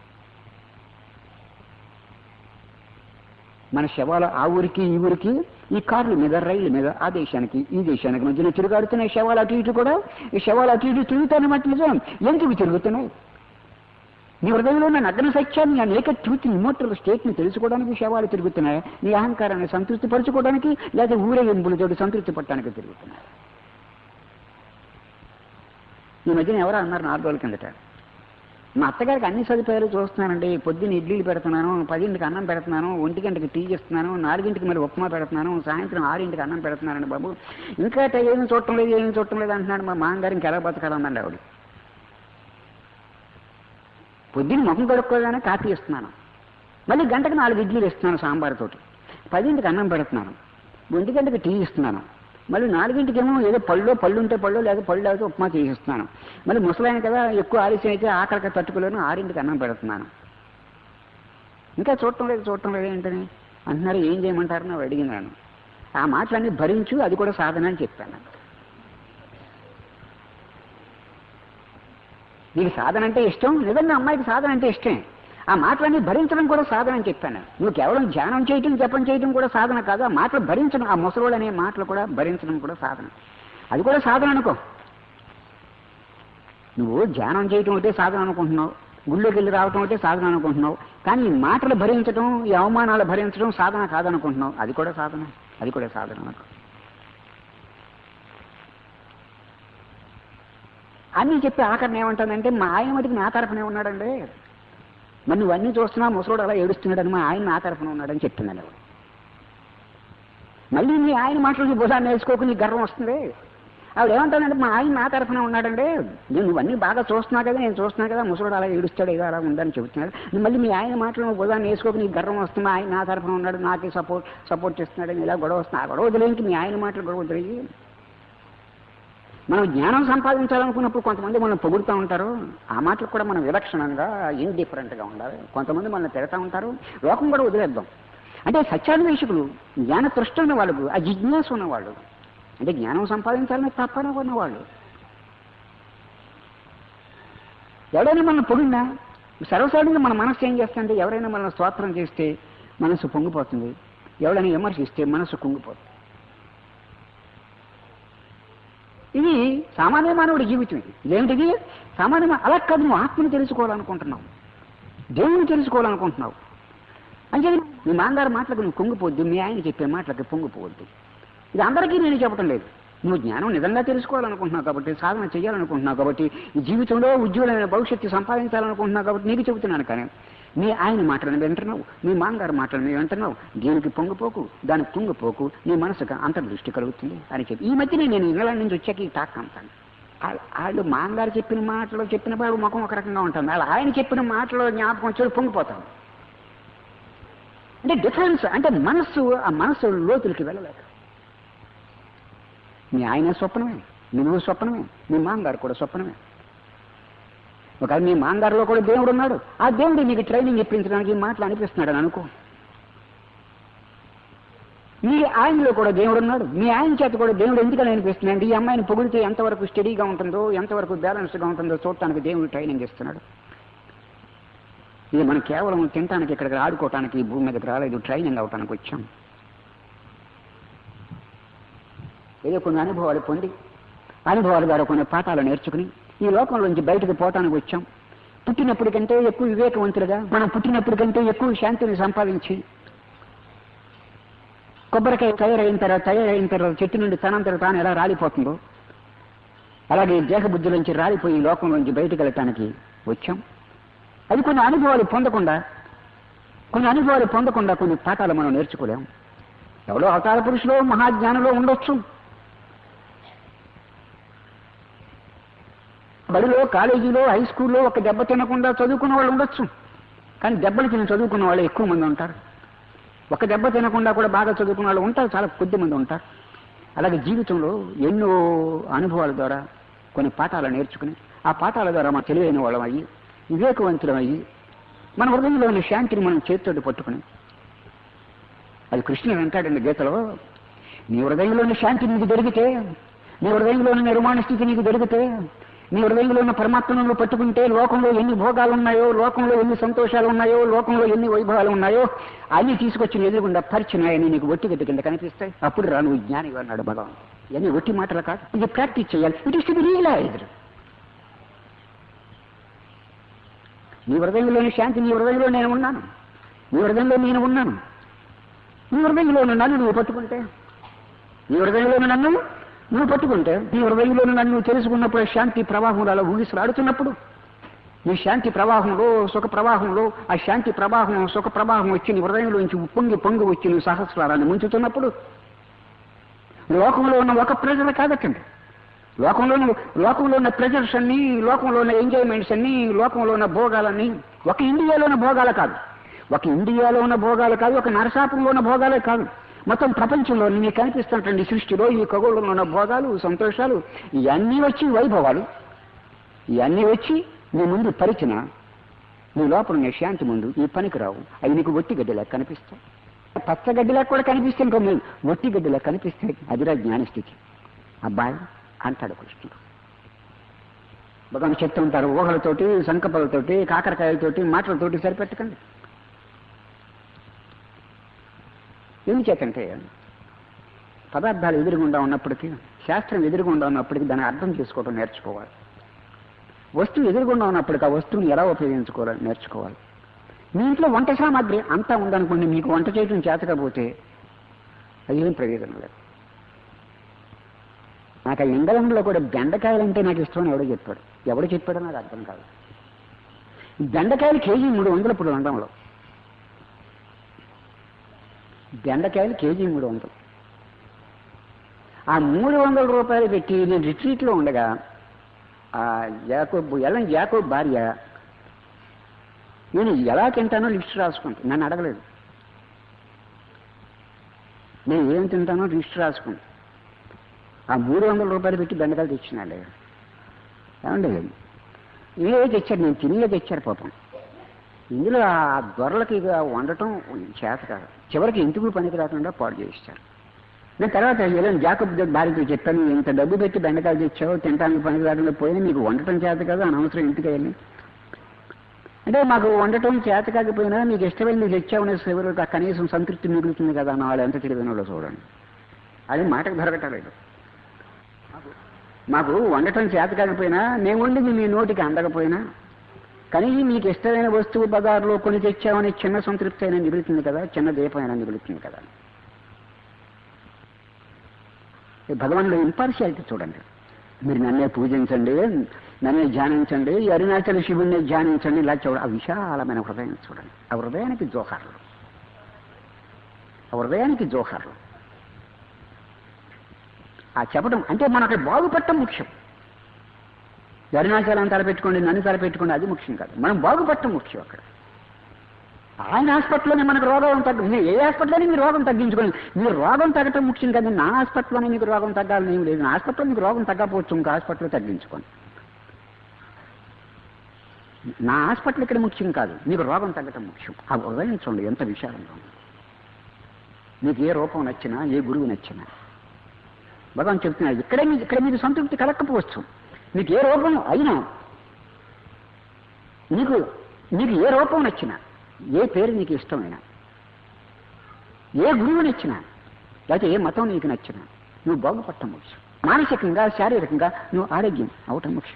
Speaker 1: మన శవాలు ఆ ఊరికి ఈ ఊరికి ఈ కార్ల మీద రైళ్ల మీద ఆ దేశానికి ఈ దేశానికి మధ్యన తిరుగాడుతున్నాయి శవాలు అటు ఇటు కూడా ఈ శవాలు అటు ఇటు తిరుగుతాయన్నమాట నిజం ఎందుకు తిరుగుతున్నాయి నీ హృదయంలో ఉన్న నగ్న సత్యాన్ని అనేక ట్రూత్ ఇమోటల్ స్టేట్ ని తెలుసుకోవడానికి శవాలు తిరుగుతున్నాయి నీ అహంకారాన్ని సంతృప్తి పరచుకోవడానికి లేదా ఊరేగింపులతోటి సంతృప్తి పట్టడానికి తిరుగుతున్నాయి ఈ మధ్యన ఎవరో అన్నారు నాలుగు రోజుల కిందట మా అత్తగారికి అన్ని సదుపాయాలు చూస్తున్నానండి పొద్దున్న ఇడ్లీలు పెడుతున్నాను పదింటికి అన్నం పెడుతున్నాను ఒంటి గంటకి టీ చేస్తున్నాను నాలుగింటికి మరి ఉప్మా పెడుతున్నాను సాయంత్రం ఆరింటికి అన్నం పెడుతున్నానండి బాబు ఇంకా ట- ఏమీ చూడటం లేదు ఏమీ చూడటం లేదు అంటున్నాడు మా మామగారు ఇంకెలా బతకాలన్నాడు ఆవిడ పొద్దున్న ముఖం కడుక్కోగానే కాఫీ ఇస్తున్నాను మళ్ళీ గంటకు నాలుగు ఇడ్లీలు ఇస్తున్నాను సాంబార్తోటి పదింటికి అన్నం పెడుతున్నాను ఒంటి గంటకి టీ ఇస్తున్నాను మళ్ళీ నాలుగింటికేమో ఏదో పళ్ళు పళ్ళు ఉంటే పళ్ళు లేదా పళ్ళు లేకపోతే ఉప్మా చేసిస్తున్నాను మళ్ళీ ముసలాయన కదా ఎక్కువ ఆలస్యం అయితే ఆకలికి తట్టుకోలేను ఆరింటికి అన్నం పెడుతున్నాను ఇంకా చూడటం లేదు చూడటం లేదు ఏంటని అంటున్నారు ఏం చేయమంటారు నాకు అడిగినాను ఆ మాటలన్నీ భరించు అది కూడా సాధన అని చెప్పాను నీకు సాధన అంటే ఇష్టం నిజంగా అమ్మాయికి సాధన అంటే ఇష్టమే ఆ మాటలన్నీ భరించడం కూడా సాధన అని చెప్పాను నువ్వు కేవలం ధ్యానం చేయటం జపం చేయటం కూడా సాధన కాదు ఆ మాటలు భరించడం ఆ ముసలోడు అనే మాటలు కూడా భరించడం కూడా సాధన అది కూడా సాధన అనుకో నువ్వు ధ్యానం చేయటం ఒకటే సాధన అనుకుంటున్నావు గుళ్ళోకి వెళ్ళి రావటం ఒకటే సాధన అనుకుంటున్నావు కానీ ఈ మాటలు భరించడం ఈ అవమానాలు భరించడం సాధన కాదనుకుంటున్నావు అది కూడా సాధన అది కూడా సాధన అనుకో అన్నీ చెప్పి ఆఖరణ ఏమంటానంటే మా ఆయన మటుకు నా తరఫునే ఉన్నాడండి మరి నువ్వన్నీ చూస్తున్నా ముసలోడు అలా ఏడుస్తున్నాడని మా ఆయన నా తరఫున ఉన్నాడని చెప్తున్నాను ఆవిడ. మళ్ళీ నీ ఆయన మాటలు భుజాన్ని వేసుకోకు నీ గర్వం వస్తుంది ఆవిడ ఏమంటానంటే మా ఆయన నా తరఫున ఉన్నాడండి నేను నువ్వన్నీ బాగా చూస్తున్నా కదా నేను చూస్తున్నా కదా ముసలోడు అలా ఏడుస్తాడు ఏదో అలా ఉందని చెబుతున్నాడు నువ్వు మళ్ళీ మీ ఆయన మాటలు నువ్వు భుజాన్ని వేసుకోక నీ గర్వం వస్తుంది మా ఆయన నా తరఫున ఉన్నాడు నాకే సపోర్ట్ సపోర్ట్ చేస్తున్నాడు ఇలా గొడవ వస్తుంది ఆ గొడవ వదిలేంటి మీ ఆయన మాటలు గొడవ వదిలేయి మనం జ్ఞానం సంపాదించాలనుకున్నప్పుడు కొంతమంది మనం పొగుడుతూ ఉంటారు ఆ మాటలు కూడా మనం విలక్షణంగా ఇండిఫరెంట్గా ఉండాలి కొంతమంది మనల్ని తిడతా ఉంటారు లోకం కూడా వదిలేద్దాం అంటే సత్యాన్వేషకులు జ్ఞాన తృష్ట ఉన్న వాళ్ళు ఆ జిజ్ఞాస ఉన్నవాళ్ళు అంటే జ్ఞానం సంపాదించాలని తప్పన ఉన్నవాళ్ళు ఎవడైనా మనం పొగిడినా సర్వసాధారణంగా మన మనసు ఏం చేస్తుందంటే ఎవరైనా మనం స్తోత్రం చేస్తే మనసు పొంగిపోతుంది ఎవడైనా విమర్శిస్తే మనసు కుంగిపోతుంది ఇది సామాన్య మానవుడి జీవితం ఇది ఇదేమిటిది సామాన్య మా- అలా కాదు నువ్వు ఆత్మను తెలుసుకోవాలనుకుంటున్నావు దేవుని తెలుసుకోవాలనుకుంటున్నావు అంటే మీ నాన్నగారి మాటలకు నువ్వు పొంగిపోద్దు మీ ఆయన చెప్పే మాటలకు పొంగిపోవద్దు ఇది అందరికీ నేను చెప్పడం లేదు నువ్వు జ్ఞానం నిజంగా తెలుసుకోవాలనుకుంటున్నావు కాబట్టి సాధన చేయాలనుకుంటున్నావు కాబట్టి ఈ జీవితంలో ఉజ్వలమైన భవిష్యత్తు సంపాదించాలనుకుంటున్నావు కాబట్టి నీకు చెబుతున్నాను కానీ మీ ఆయన మాటలను వింటున్నావు మీ మాంగారు మాటలను వింటున్నావు దేనికి పొంగిపోకు దానికి కుంగిపోకు నీ మనసుకు అంతర్దృష్టి కలుగుతుంది అని చెప్పి ఈ మధ్య నేను ఇంగ్లాండ్ నుంచి వచ్చాక ఈ టాక్ అంతాను వాళ్ళ- వాళ్ళు మాంగారు చెప్పిన మాటలు చెప్పిన వాడు ముఖం ఒక రకంగా ఉంటుంది వాళ్ళు ఆయన చెప్పిన మాటలు జ్ఞాపకం వచ్చి పొంగిపోతాడు అంటే డిఫరెన్స్ అంటే మనస్సు ఆ మనస్సు లోతులకి వెళ్ళలేక మీ ఆయన స్వప్నమే నువ్వు స్వప్నమే మీ మాంగారు కూడా స్వప్నమే ఒకవేళ మీ మాంగారులో కూడా దేవుడు ఉన్నాడు ఆ దేవుడు నీకు ట్రైనింగ్ ఇప్పించడానికి ఈ మాటలు అనిపిస్తున్నాడు అని అనుకో మీ ఆయనలో కూడా దేవుడు ఉన్నాడు మీ ఆయన చేత కూడా దేవుడు ఎందుకని అనిపిస్తుంది అంటే ఈ అమ్మాయిని పొగిడితే ఎంతవరకు స్టడీగా ఉంటుందో ఎంతవరకు బ్యాలెన్స్గా ఉంటుందో చూడటానికి దేవుడు ట్రైనింగ్ ఇస్తున్నాడు ఇది మనం కేవలం తినటానికి ఇక్కడికి ఆడుకోవటానికి ఈ భూమి మీదకి రాలేదు ట్రైనింగ్ అవటానికి వచ్చాం ఏదో కొన్ని అనుభవాలు పొంది అనుభవాలు ద్వారా కొన్ని పాఠాలు నేర్చుకుని ఈ లోకంలోంచి బయటకు పోవటానికి వచ్చాం పుట్టినప్పటికంటే ఎక్కువ వివేకవంతులుగా మనం పుట్టినప్పటికంటే ఎక్కువ శాంతిని సంపాదించి కొబ్బరికాయ తయారైన తర్వాత తయారైన తర్వాత చెట్టు నుండి తనంతట తాను ఎలా రాలిపోతుందో అలాగే దేహ బుద్ధుల నుంచి రాలిపోయి ఈ లోకం నుంచి బయటకు వెళ్ళటానికి వచ్చాం అది కొన్ని అనుభవాలు పొందకుండా కొన్ని అనుభవాలు పొందకుండా కొన్ని పాఠాలు మనం నేర్చుకోలేం ఎవడో అవతార పురుషులో మహాజ్ఞానంలో ఉండొచ్చు బడిలో కాలేజీలో హై స్కూల్లో ఒక దెబ్బ తినకుండా చదువుకున్న వాళ్ళు ఉండొచ్చు కానీ దెబ్బలు తిని చదువుకున్న వాళ్ళు ఎక్కువ మంది ఉంటారు ఒక దెబ్బ తినకుండా కూడా బాగా చదువుకున్న వాళ్ళు ఉంటారు చాలా కొద్ది మంది ఉంటారు అలాగే జీవితంలో ఎన్నో అనుభవాల ద్వారా కొన్ని పాఠాలు నేర్చుకుని ఆ పాఠాల ద్వారా మనం తెలివైన వాళ్ళం అయ్యి వివేకవంతులం అయ్యి మన హృదయంలోని శాంతిని మనం చేతితోటి పట్టుకుని అది కృష్ణుడు అంటాడండి గీతలో నీ హృదయంలోని శాంతి నీకు దొరికితే నీ హృదయంలోని నిర్మాణ స్థితి నీకు దొరికితే నీ హృదయంలో ఉన్న పరమాత్మను పట్టుకుంటే లోకంలో ఎన్ని భోగాలు ఉన్నాయో లోకంలో ఎన్ని సంతోషాలు ఉన్నాయో లోకంలో ఎన్ని వైభవాలు ఉన్నాయో అన్ని తీసుకొచ్చి నీ ఎదురుగుండా పరిచినాయని నీకు ఒట్టి గట్టి కింద కనిపిస్తాయి అప్పుడు రా నువ్వు జ్ఞాని అన్నాడు భగవాన్ ఇవన్నీ ఒట్టి మాటలు కాదు ఇది ప్రాక్టీస్ చేయాలి it is to be realised నీ హృదయంలోని శాంతి నీ హృదయంలో నేను ఉన్నాను నీ హృదయంలో నేను ఉన్నాను నీ హృదయంలో నన్ను నువ్వు పట్టుకుంటే నీ హృదయంలో నన్ను నువ్వు పట్టుకుంటే నీ హృదయంలో నన్ను నువ్వు తెలుసుకున్నప్పుడు శాంతి ప్రవాహంలో అలా ఊగిసలాడుతున్నప్పుడు నీ శాంతి ప్రవాహంలో సుఖ ప్రవాహంలో ఆ శాంతి ప్రవాహం సుఖ ప్రవాహం వచ్చి నీ హృదయంలోంచి పొంగి పొంగి వచ్చి నీ సహస్రాన్ని ముంచుతున్నప్పుడు లోకంలో ఉన్న ఒక ప్రజలు కాదటండి లోకంలో ఉన్న- లోకంలో ఉన్న ప్రెజర్స్ అన్ని లోకంలో ఉన్న ఎంజాయ్మెంట్స్ అన్ని లోకంలో ఉన్న భోగాలన్నీ ఒక ఇండియాలో ఉన్న భోగాలు కాదు ఒక ఇండియాలో ఉన్న భోగాలు కాదు ఒక నరసాపురంలో ఉన్న భోగాలే కాదు మొత్తం ప్రపంచంలో మీకు కనిపిస్తున్నటువంటి సృష్టిలో ఈ ఖగోళంలో ఉన్న భోగాలు సంతోషాలు ఇవన్నీ వచ్చి వైభవాలు ఇవన్నీ వచ్చి నీ ముందు పరిచిన నీ లోపల ఉన్న శాంతి ముందు ఈ పనికి రావు అవి నీకు ఒట్టి గడ్డిలా కనిపిస్తాయి పచ్చగడ్డిలా కూడా కనిపిస్తే ఇంకో మేము ఒట్టి గడ్డిలా కనిపిస్తాయి అదిరా జ్ఞానస్థితి అబ్బాయి అంటాడు కృష్ణుడు భగవాన్ చెప్తూ ఉంటారు ఊహలతోటి సంకపాలతోటి కాకరకాయలతోటి మాటలతోటి సరిపెట్టకండి ఏమి చేతంటే పదార్థాలు ఎదురుగుండా ఉన్నప్పటికీ శాస్త్రం ఎదురుగుండా ఉన్నప్పటికీ దాన్ని అర్థం చేసుకోవడం నేర్చుకోవాలి వస్తువు ఎదురుగుండా ఉన్నప్పటికీ ఆ వస్తువుని ఎలా ఉపయోగించుకోవాలి నేర్చుకోవాలి మీ ఇంట్లో వంట సామాగ్రి అంతా ఉందనుకోండి మీకు వంట చేయడం చేతకపోతే అది ఏం ప్రయోజనం లేదు నాకు ఆ ఇంగ్లాండ్లో కూడా బెండకాయలు అంటే నాకు ఇష్టం అని ఎవడో చెప్పాడు ఎవడు చెప్పాడో నాకు అర్థం కాదు బెండకాయలు కేజీ మూడు వందలు ఇప్పుడు లండన్లో బెండకాయలు కేజీ మూడు వందలు ఆ మూడు వందల రూపాయలు పెట్టి నేను రిట్రీట్లో ఉండగా ఆ యాకోబ్ ఎల్లం యాకోబ్ భార్య నేను ఎలా తింటానో లిస్ట్ రాసుకుంటాను నన్ను అడగలేదు నేను ఏం తింటానో లిస్ట్ రాసుకుంటాను ఆ మూడు వందల రూపాయలు పెట్టి బెండకాయలు తెచ్చినాడు ఏమండి ఏ తెచ్చారు నేను తినే తెచ్చారు పాపం ఇందులో ఆ దొరలకి ఇక వండటం చేత కాదు చివరికి ఇంటికి పనికి రాకుండా పాడు చేయిస్తారు నేను తర్వాత ఏదైనా జాకబ్ భార్యతో చెప్పాను ఇంత డబ్బు పెట్టి బెండకాయలు తెచ్చావు తినడానికి పనికి రాకుండా పోయినా మీకు వండటం చేత కదా అనవసరం ఇంటికి వెళ్ళి అంటే మాకు వండటం చేత కాకపోయినా మీకు ఇష్టమైంది తెచ్చామనే శివరు కనీసం సంతృప్తి మిగులుతుంది కదా అన్న వాళ్ళు ఎంత తెలివైన వాళ్ళో చూడండి అది మాటకు దొరకటలేదు మాకు వండటం చేత కాకపోయినా మేము వండింది మీ నోటికి అందకపోయినా కనీసం మీకు ఇష్టమైన వస్తువు బజార్లో కొని తెచ్చామని చిన్న సంతృప్తి అయినా మిగులుతుంది కదా చిన్న దీపం అయినా మిగులుతుంది కదా ఈ భగవాన్లో ఇంపార్షియాలిటీ చూడండి మీరు నన్నే పూజించండి నన్నే ధ్యానించండి ఈ అరుణాచల శివుణ్ణి ధ్యానించండి ఇలా చూడ ఆ విశాలమైన హృదయం చూడండి ఆ హృదయానికి జోహార్లు ఆ హృదయానికి జోహార్లు ఆ చెప్పడం అంటే మనకి బాగుపడటం ముఖ్యం అరుణాచలం తలపెట్టుకోండి నన్ను తలపెట్టుకోండి అది ముఖ్యం కాదు మనం బాగుపడటం ముఖ్యం అక్కడ ఆయన హాస్పిటల్లోనే మనకు రోగం తగ్గ మీరు ఏ హాస్పిటల్లోనే మీరు రోగం తగ్గించుకోండి మీరు రోగం తగ్గటం ముఖ్యం కాదు నా హాస్పిటల్లోనే మీకు రోగం తగ్గాలని ఏం లేదు నా హాస్పిటల్లో మీకు రోగం తగ్గకపోవచ్చు ఇంకో హాస్పిటల్లో తగ్గించుకోండి నా హాస్పిటల్ ఇక్కడ ముఖ్యం కాదు మీకు రోగం తగ్గటం ముఖ్యం ఆ హృదయం చూడండి ఎంత విశాలంగా ఉంది మీకు ఏ రూపం నచ్చినా ఏ గురువు నచ్చినా భగవాన్ చెప్తున్నాడు ఇక్కడే మీకు ఇక్కడ మీకు సంతృప్తి కలగకపోవచ్చు మీకు ఏ రూపం అయినా నీకు నీకు ఏ రూపం నచ్చినా ఏ పేరు నీకు ఇష్టమైనా ఏ గురువు నచ్చినా లేకపోతే ఏ మతం నీకు నచ్చినా నువ్వు బాగుపడటం ముఖ్యం మానసికంగా శారీరకంగా నువ్వు ఆరోగ్యం అవటం ముఖ్యం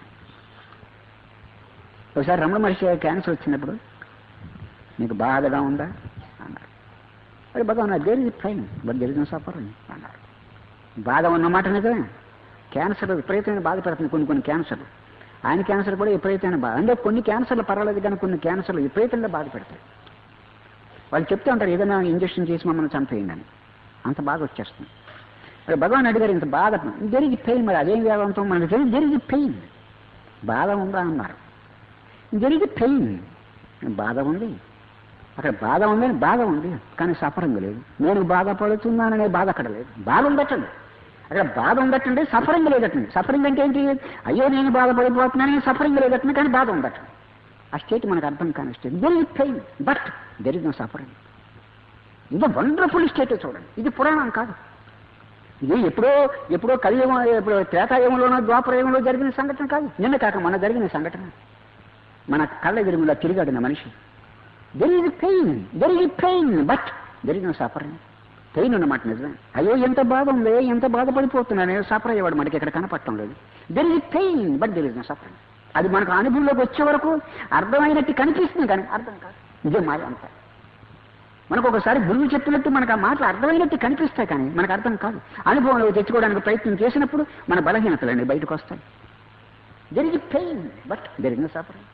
Speaker 1: ఒకసారి రమణ మహర్షి క్యాన్సర్ వచ్చినప్పుడు నీకు బాధగా ఉందా అన్నారు అది Bhagavan there is pain but there is no suffering అన్నారు బాధ ఉన్నమాట నిజమే క్యాన్సర్ విపరీతమైన బాధ పెడుతుంది కొన్ని కొన్ని క్యాన్సర్లు ఆయన క్యాన్సర్ కూడా విపరీతమైన బాధ అంటే కొన్ని క్యాన్సర్లు పర్వాలేదు కానీ కొన్ని క్యాన్సర్లు విపరీతంగా బాధ పెడతాయి వాళ్ళు చెప్తూ ఉంటారు ఏదైనా ఇంజక్షన్ చేసి మమ్మల్ని చంపేయండి అని అంత బాధ వచ్చేస్తుంది మరి భగవాన్ అడిగారు ఇంత బాధ జరిగి పెయిన్ మరి అదేం వేదాంతం మనకి తెలియదు జరిగి పెయిన్ బాధ ఉందా అన్నారు జరిగి పెయిన్ బాధ ఉంది అక్కడ బాధ ఉందని బాధ ఉంది కానీ సఫరింగ్ లేదు నేను బాధపడుతున్నాననే బాధ అక్కడ లేదు బాధ ఉండటండి అక్కడ బాధ ఉండటండి సఫరింగ్ లేదటండి సఫరింగ్ అంటే ఏంటి అయ్యో నేను బాధపడిపోతున్నానని సఫరింగ్ లేదటండి కానీ బాధ ఉండటండి ఆ స్టేట్ మనకు అర్థం కాని state there is pain but there is no suffering ఇది వండర్ఫుల్ స్టేట్ చూడండి ఇది పురాణం కాదు ఇది ఎప్పుడో ఎప్పుడో కలియుగం ఎప్పుడో త్రేతాయుగంలోనో ద్వాపరయుగంలో జరిగిన సంఘటన కాదు నిన్న కాక మన జరిగిన సంఘటన మన కళ్ళ ఎదురుగులా తిరిగాడిన మనిషి there is pain there is pain but there is no suffering pain ఉన్నమాట నిజమే అయ్యో ఎంత బాధ ఉంది ఎంత బాధపడిపోతున్నాను సఫర్ అయ్యేవాడు మనకి ఇక్కడ కనపడటం లేదు there is pain but there is no suffering అది మనకు అనుభవంలోకి వచ్చే వరకు అర్థమైనట్టు కనిపిస్తుంది కానీ అర్థం కాదు ఇదే మాయ అంతా మనకు ఒకసారి గురువు చెప్పినట్టు మనకు ఆ మాటలు అర్థమైనట్టు కనిపిస్తాయి కానీ మనకు అర్థం కాదు అనుభవంలో తెచ్చుకోవడానికి ప్రయత్నం చేసినప్పుడు మన బలహీనతలన్నీ బయటకు వస్తాయి there is pain but there is no suffering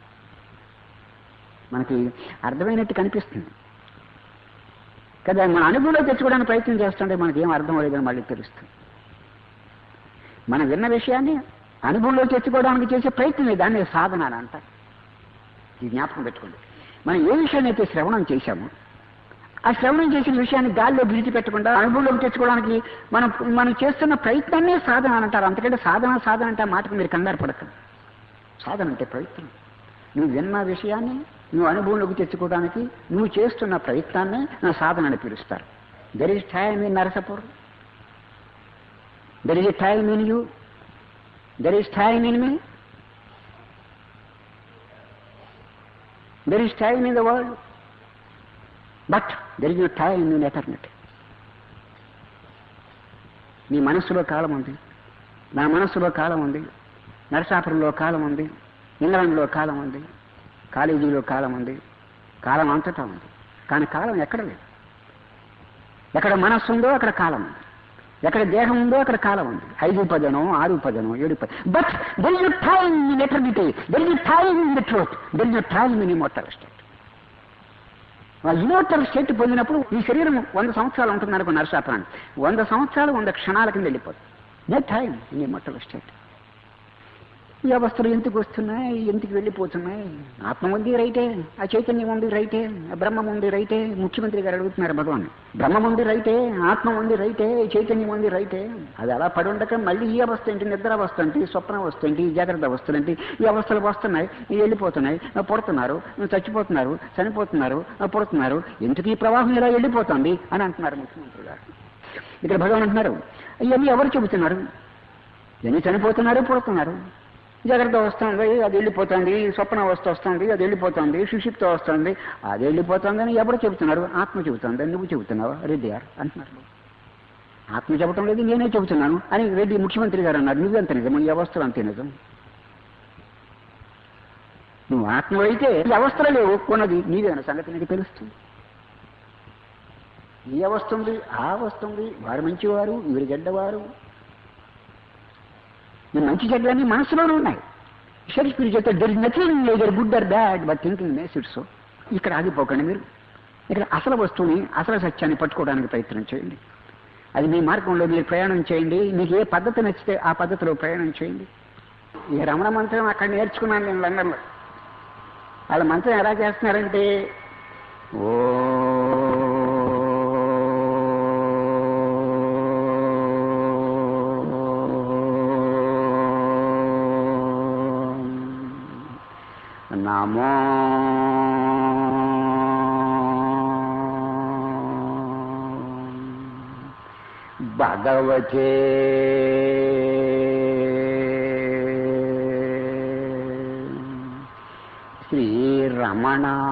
Speaker 1: మనకి అర్థమైనట్టు కనిపిస్తుంది కదా మన అనుభవంలో తెచ్చుకోవడానికి ప్రయత్నం చేస్తుంటే మనకి ఏం అర్థం లేదని మళ్ళీ తెలుస్తుంది మనం విన్న విషయాన్ని అనుభవంలో తెచ్చుకోవడానికి చేసే ప్రయత్నం దాన్ని సాధన అని అంటారు ఈ జ్ఞాపకం పెట్టుకోండి మనం ఏ విషయాన్ని అయితే శ్రవణం చేశామో ఆ శ్రవణం చేసిన విషయాన్ని గాల్లో విడిచిపెట్టకుండా అనుభవంలోకి తెచ్చుకోవడానికి మనం మనం చేస్తున్న ప్రయత్నాన్నే సాధన అని అంటారు అంతకంటే సాధన సాధన అంటే ఆ మాటకు మీరు కంగారు పడకండి సాధన అంటే ప్రయత్నం నువ్వు విన్న విషయాన్ని నువ్వు అనుభవంలోకి తెచ్చుకోవడానికి నువ్వు చేస్తున్న ప్రయత్నాన్ని నా సాధన అని పిలుస్తారు there is time in Narsapur there is a time in you there is time in me there is time in the world but there is no time in eternity నీ మనస్సులో కాలం ఉంది నా మనస్సులో కాలం ఉంది నరసాపురంలో కాలం ఉంది ఇంగ్లాండ్లో కాలం ఉంది కాలేజీలో కాలం ఉంది కాలం అంతటా ఉంది కానీ కాలం ఎక్కడ లేదు ఎక్కడ మనస్సు ఉందో అక్కడ కాలం ఉంది ఎక్కడ దేహం ఉందో అక్కడ కాలం ఉంది ఐదు పదనో ఆరు పదనో ఏడు పద but there is time in eternity there is time in the truth there is time in immortal state immortal state పొందినప్పుడు ఈ శరీరం వంద సంవత్సరాలు ఉంటుంది అనుకో నరసాపురాన్ని వంద సంవత్సరాలు వంద క్షణాల కింద వెళ్ళిపోతుంది the time in immortal state ఈ అవస్థలు ఎందుకు వస్తున్నాయి ఎందుకు వెళ్ళిపోతున్నాయి ఆత్మ ఉంది రైటే ఆ చైతన్యం ఉంది రైటే ఆ బ్రహ్మం ఉంది రైటే ముఖ్యమంత్రి గారు అడుగుతున్నారు భగవాన్ బ్రహ్మం ఉంది రైటే ఆత్మ ఉంది రైటే చైతన్యం ఉంది రైటే అది అలా పడి ఉండక మళ్ళీ ఈ అవస్థ ఏంటి నిద్ర అవస్థ ఏంటి స్వప్న అవస్థ ఏంటి జాగ్రత్త అవస్థలు ఏంటి ఈ అవస్థలు వస్తున్నాయి ఇవి వెళ్ళిపోతున్నాయి పుడుతున్నారు చచ్చిపోతున్నారు చనిపోతున్నారు పుడుతున్నారు ఎందుకు ఈ ప్రవాహం ఇలా వెళ్ళిపోతుంది అని అంటున్నారు ముఖ్యమంత్రి గారు ఇక్కడ భగవాన్ అంటున్నారు ఇవన్నీ ఎవరు చెబుతున్నారు ఇవన్నీ చనిపోతున్నారు పుడుతున్నారు జాగ్రత్త వస్తుంది అది వెళ్ళిపోతుంది స్వప్న అవస్థ వస్తుంది అది వెళ్ళిపోతుంది సుషిప్త వస్తుంది అది వెళ్ళిపోతుందని ఎవరు చెబుతున్నారు ఆత్మ చెబుతుంది నువ్వు చెబుతున్నావా రెడ్డి గారు అంటున్నారు ఆత్మ చెప్పడం లేదు నేనే చెబుతున్నాను అని రెడ్డి ముఖ్యమంత్రి గారు అన్నారు నువ్వెంత నిజం ఈ అవస్థలు అంతే నిజం నువ్వు ఆత్మ అయితే ఈ అవస్థలు లేవు కొన్నది నీవేన సంగతి నీకు తెలుస్తుంది ఈ అవస్థ ఉంది ఆ అవస్థ ఉంది వారు మంచివారు వీరు చెడ్డవారు ఈ మంచి చెడ్డలన్నీ మనసులోనే ఉన్నాయి షేక్స్పియర్ చెప్తే there is nothing either good or bad but thinking makes it so ఇక్కడ ఆగిపోకండి మీరు ఇక్కడ అసలు వస్తువుని అసలు సత్యాన్ని పట్టుకోవడానికి ప్రయత్నం చేయండి అది మీ మార్గంలో మీరు ప్రయాణం చేయండి మీకు ఏ పద్ధతి నచ్చితే ఆ పద్ధతిలో ప్రయాణం చేయండి ఈ రమణ మంత్రం అక్కడ నేర్చుకున్నాను నేను లండన్లో వాళ్ళ మంత్రం ఎలా చేస్తున్నారంటే ఓ నమో భగవతే శ్రీరమణాయ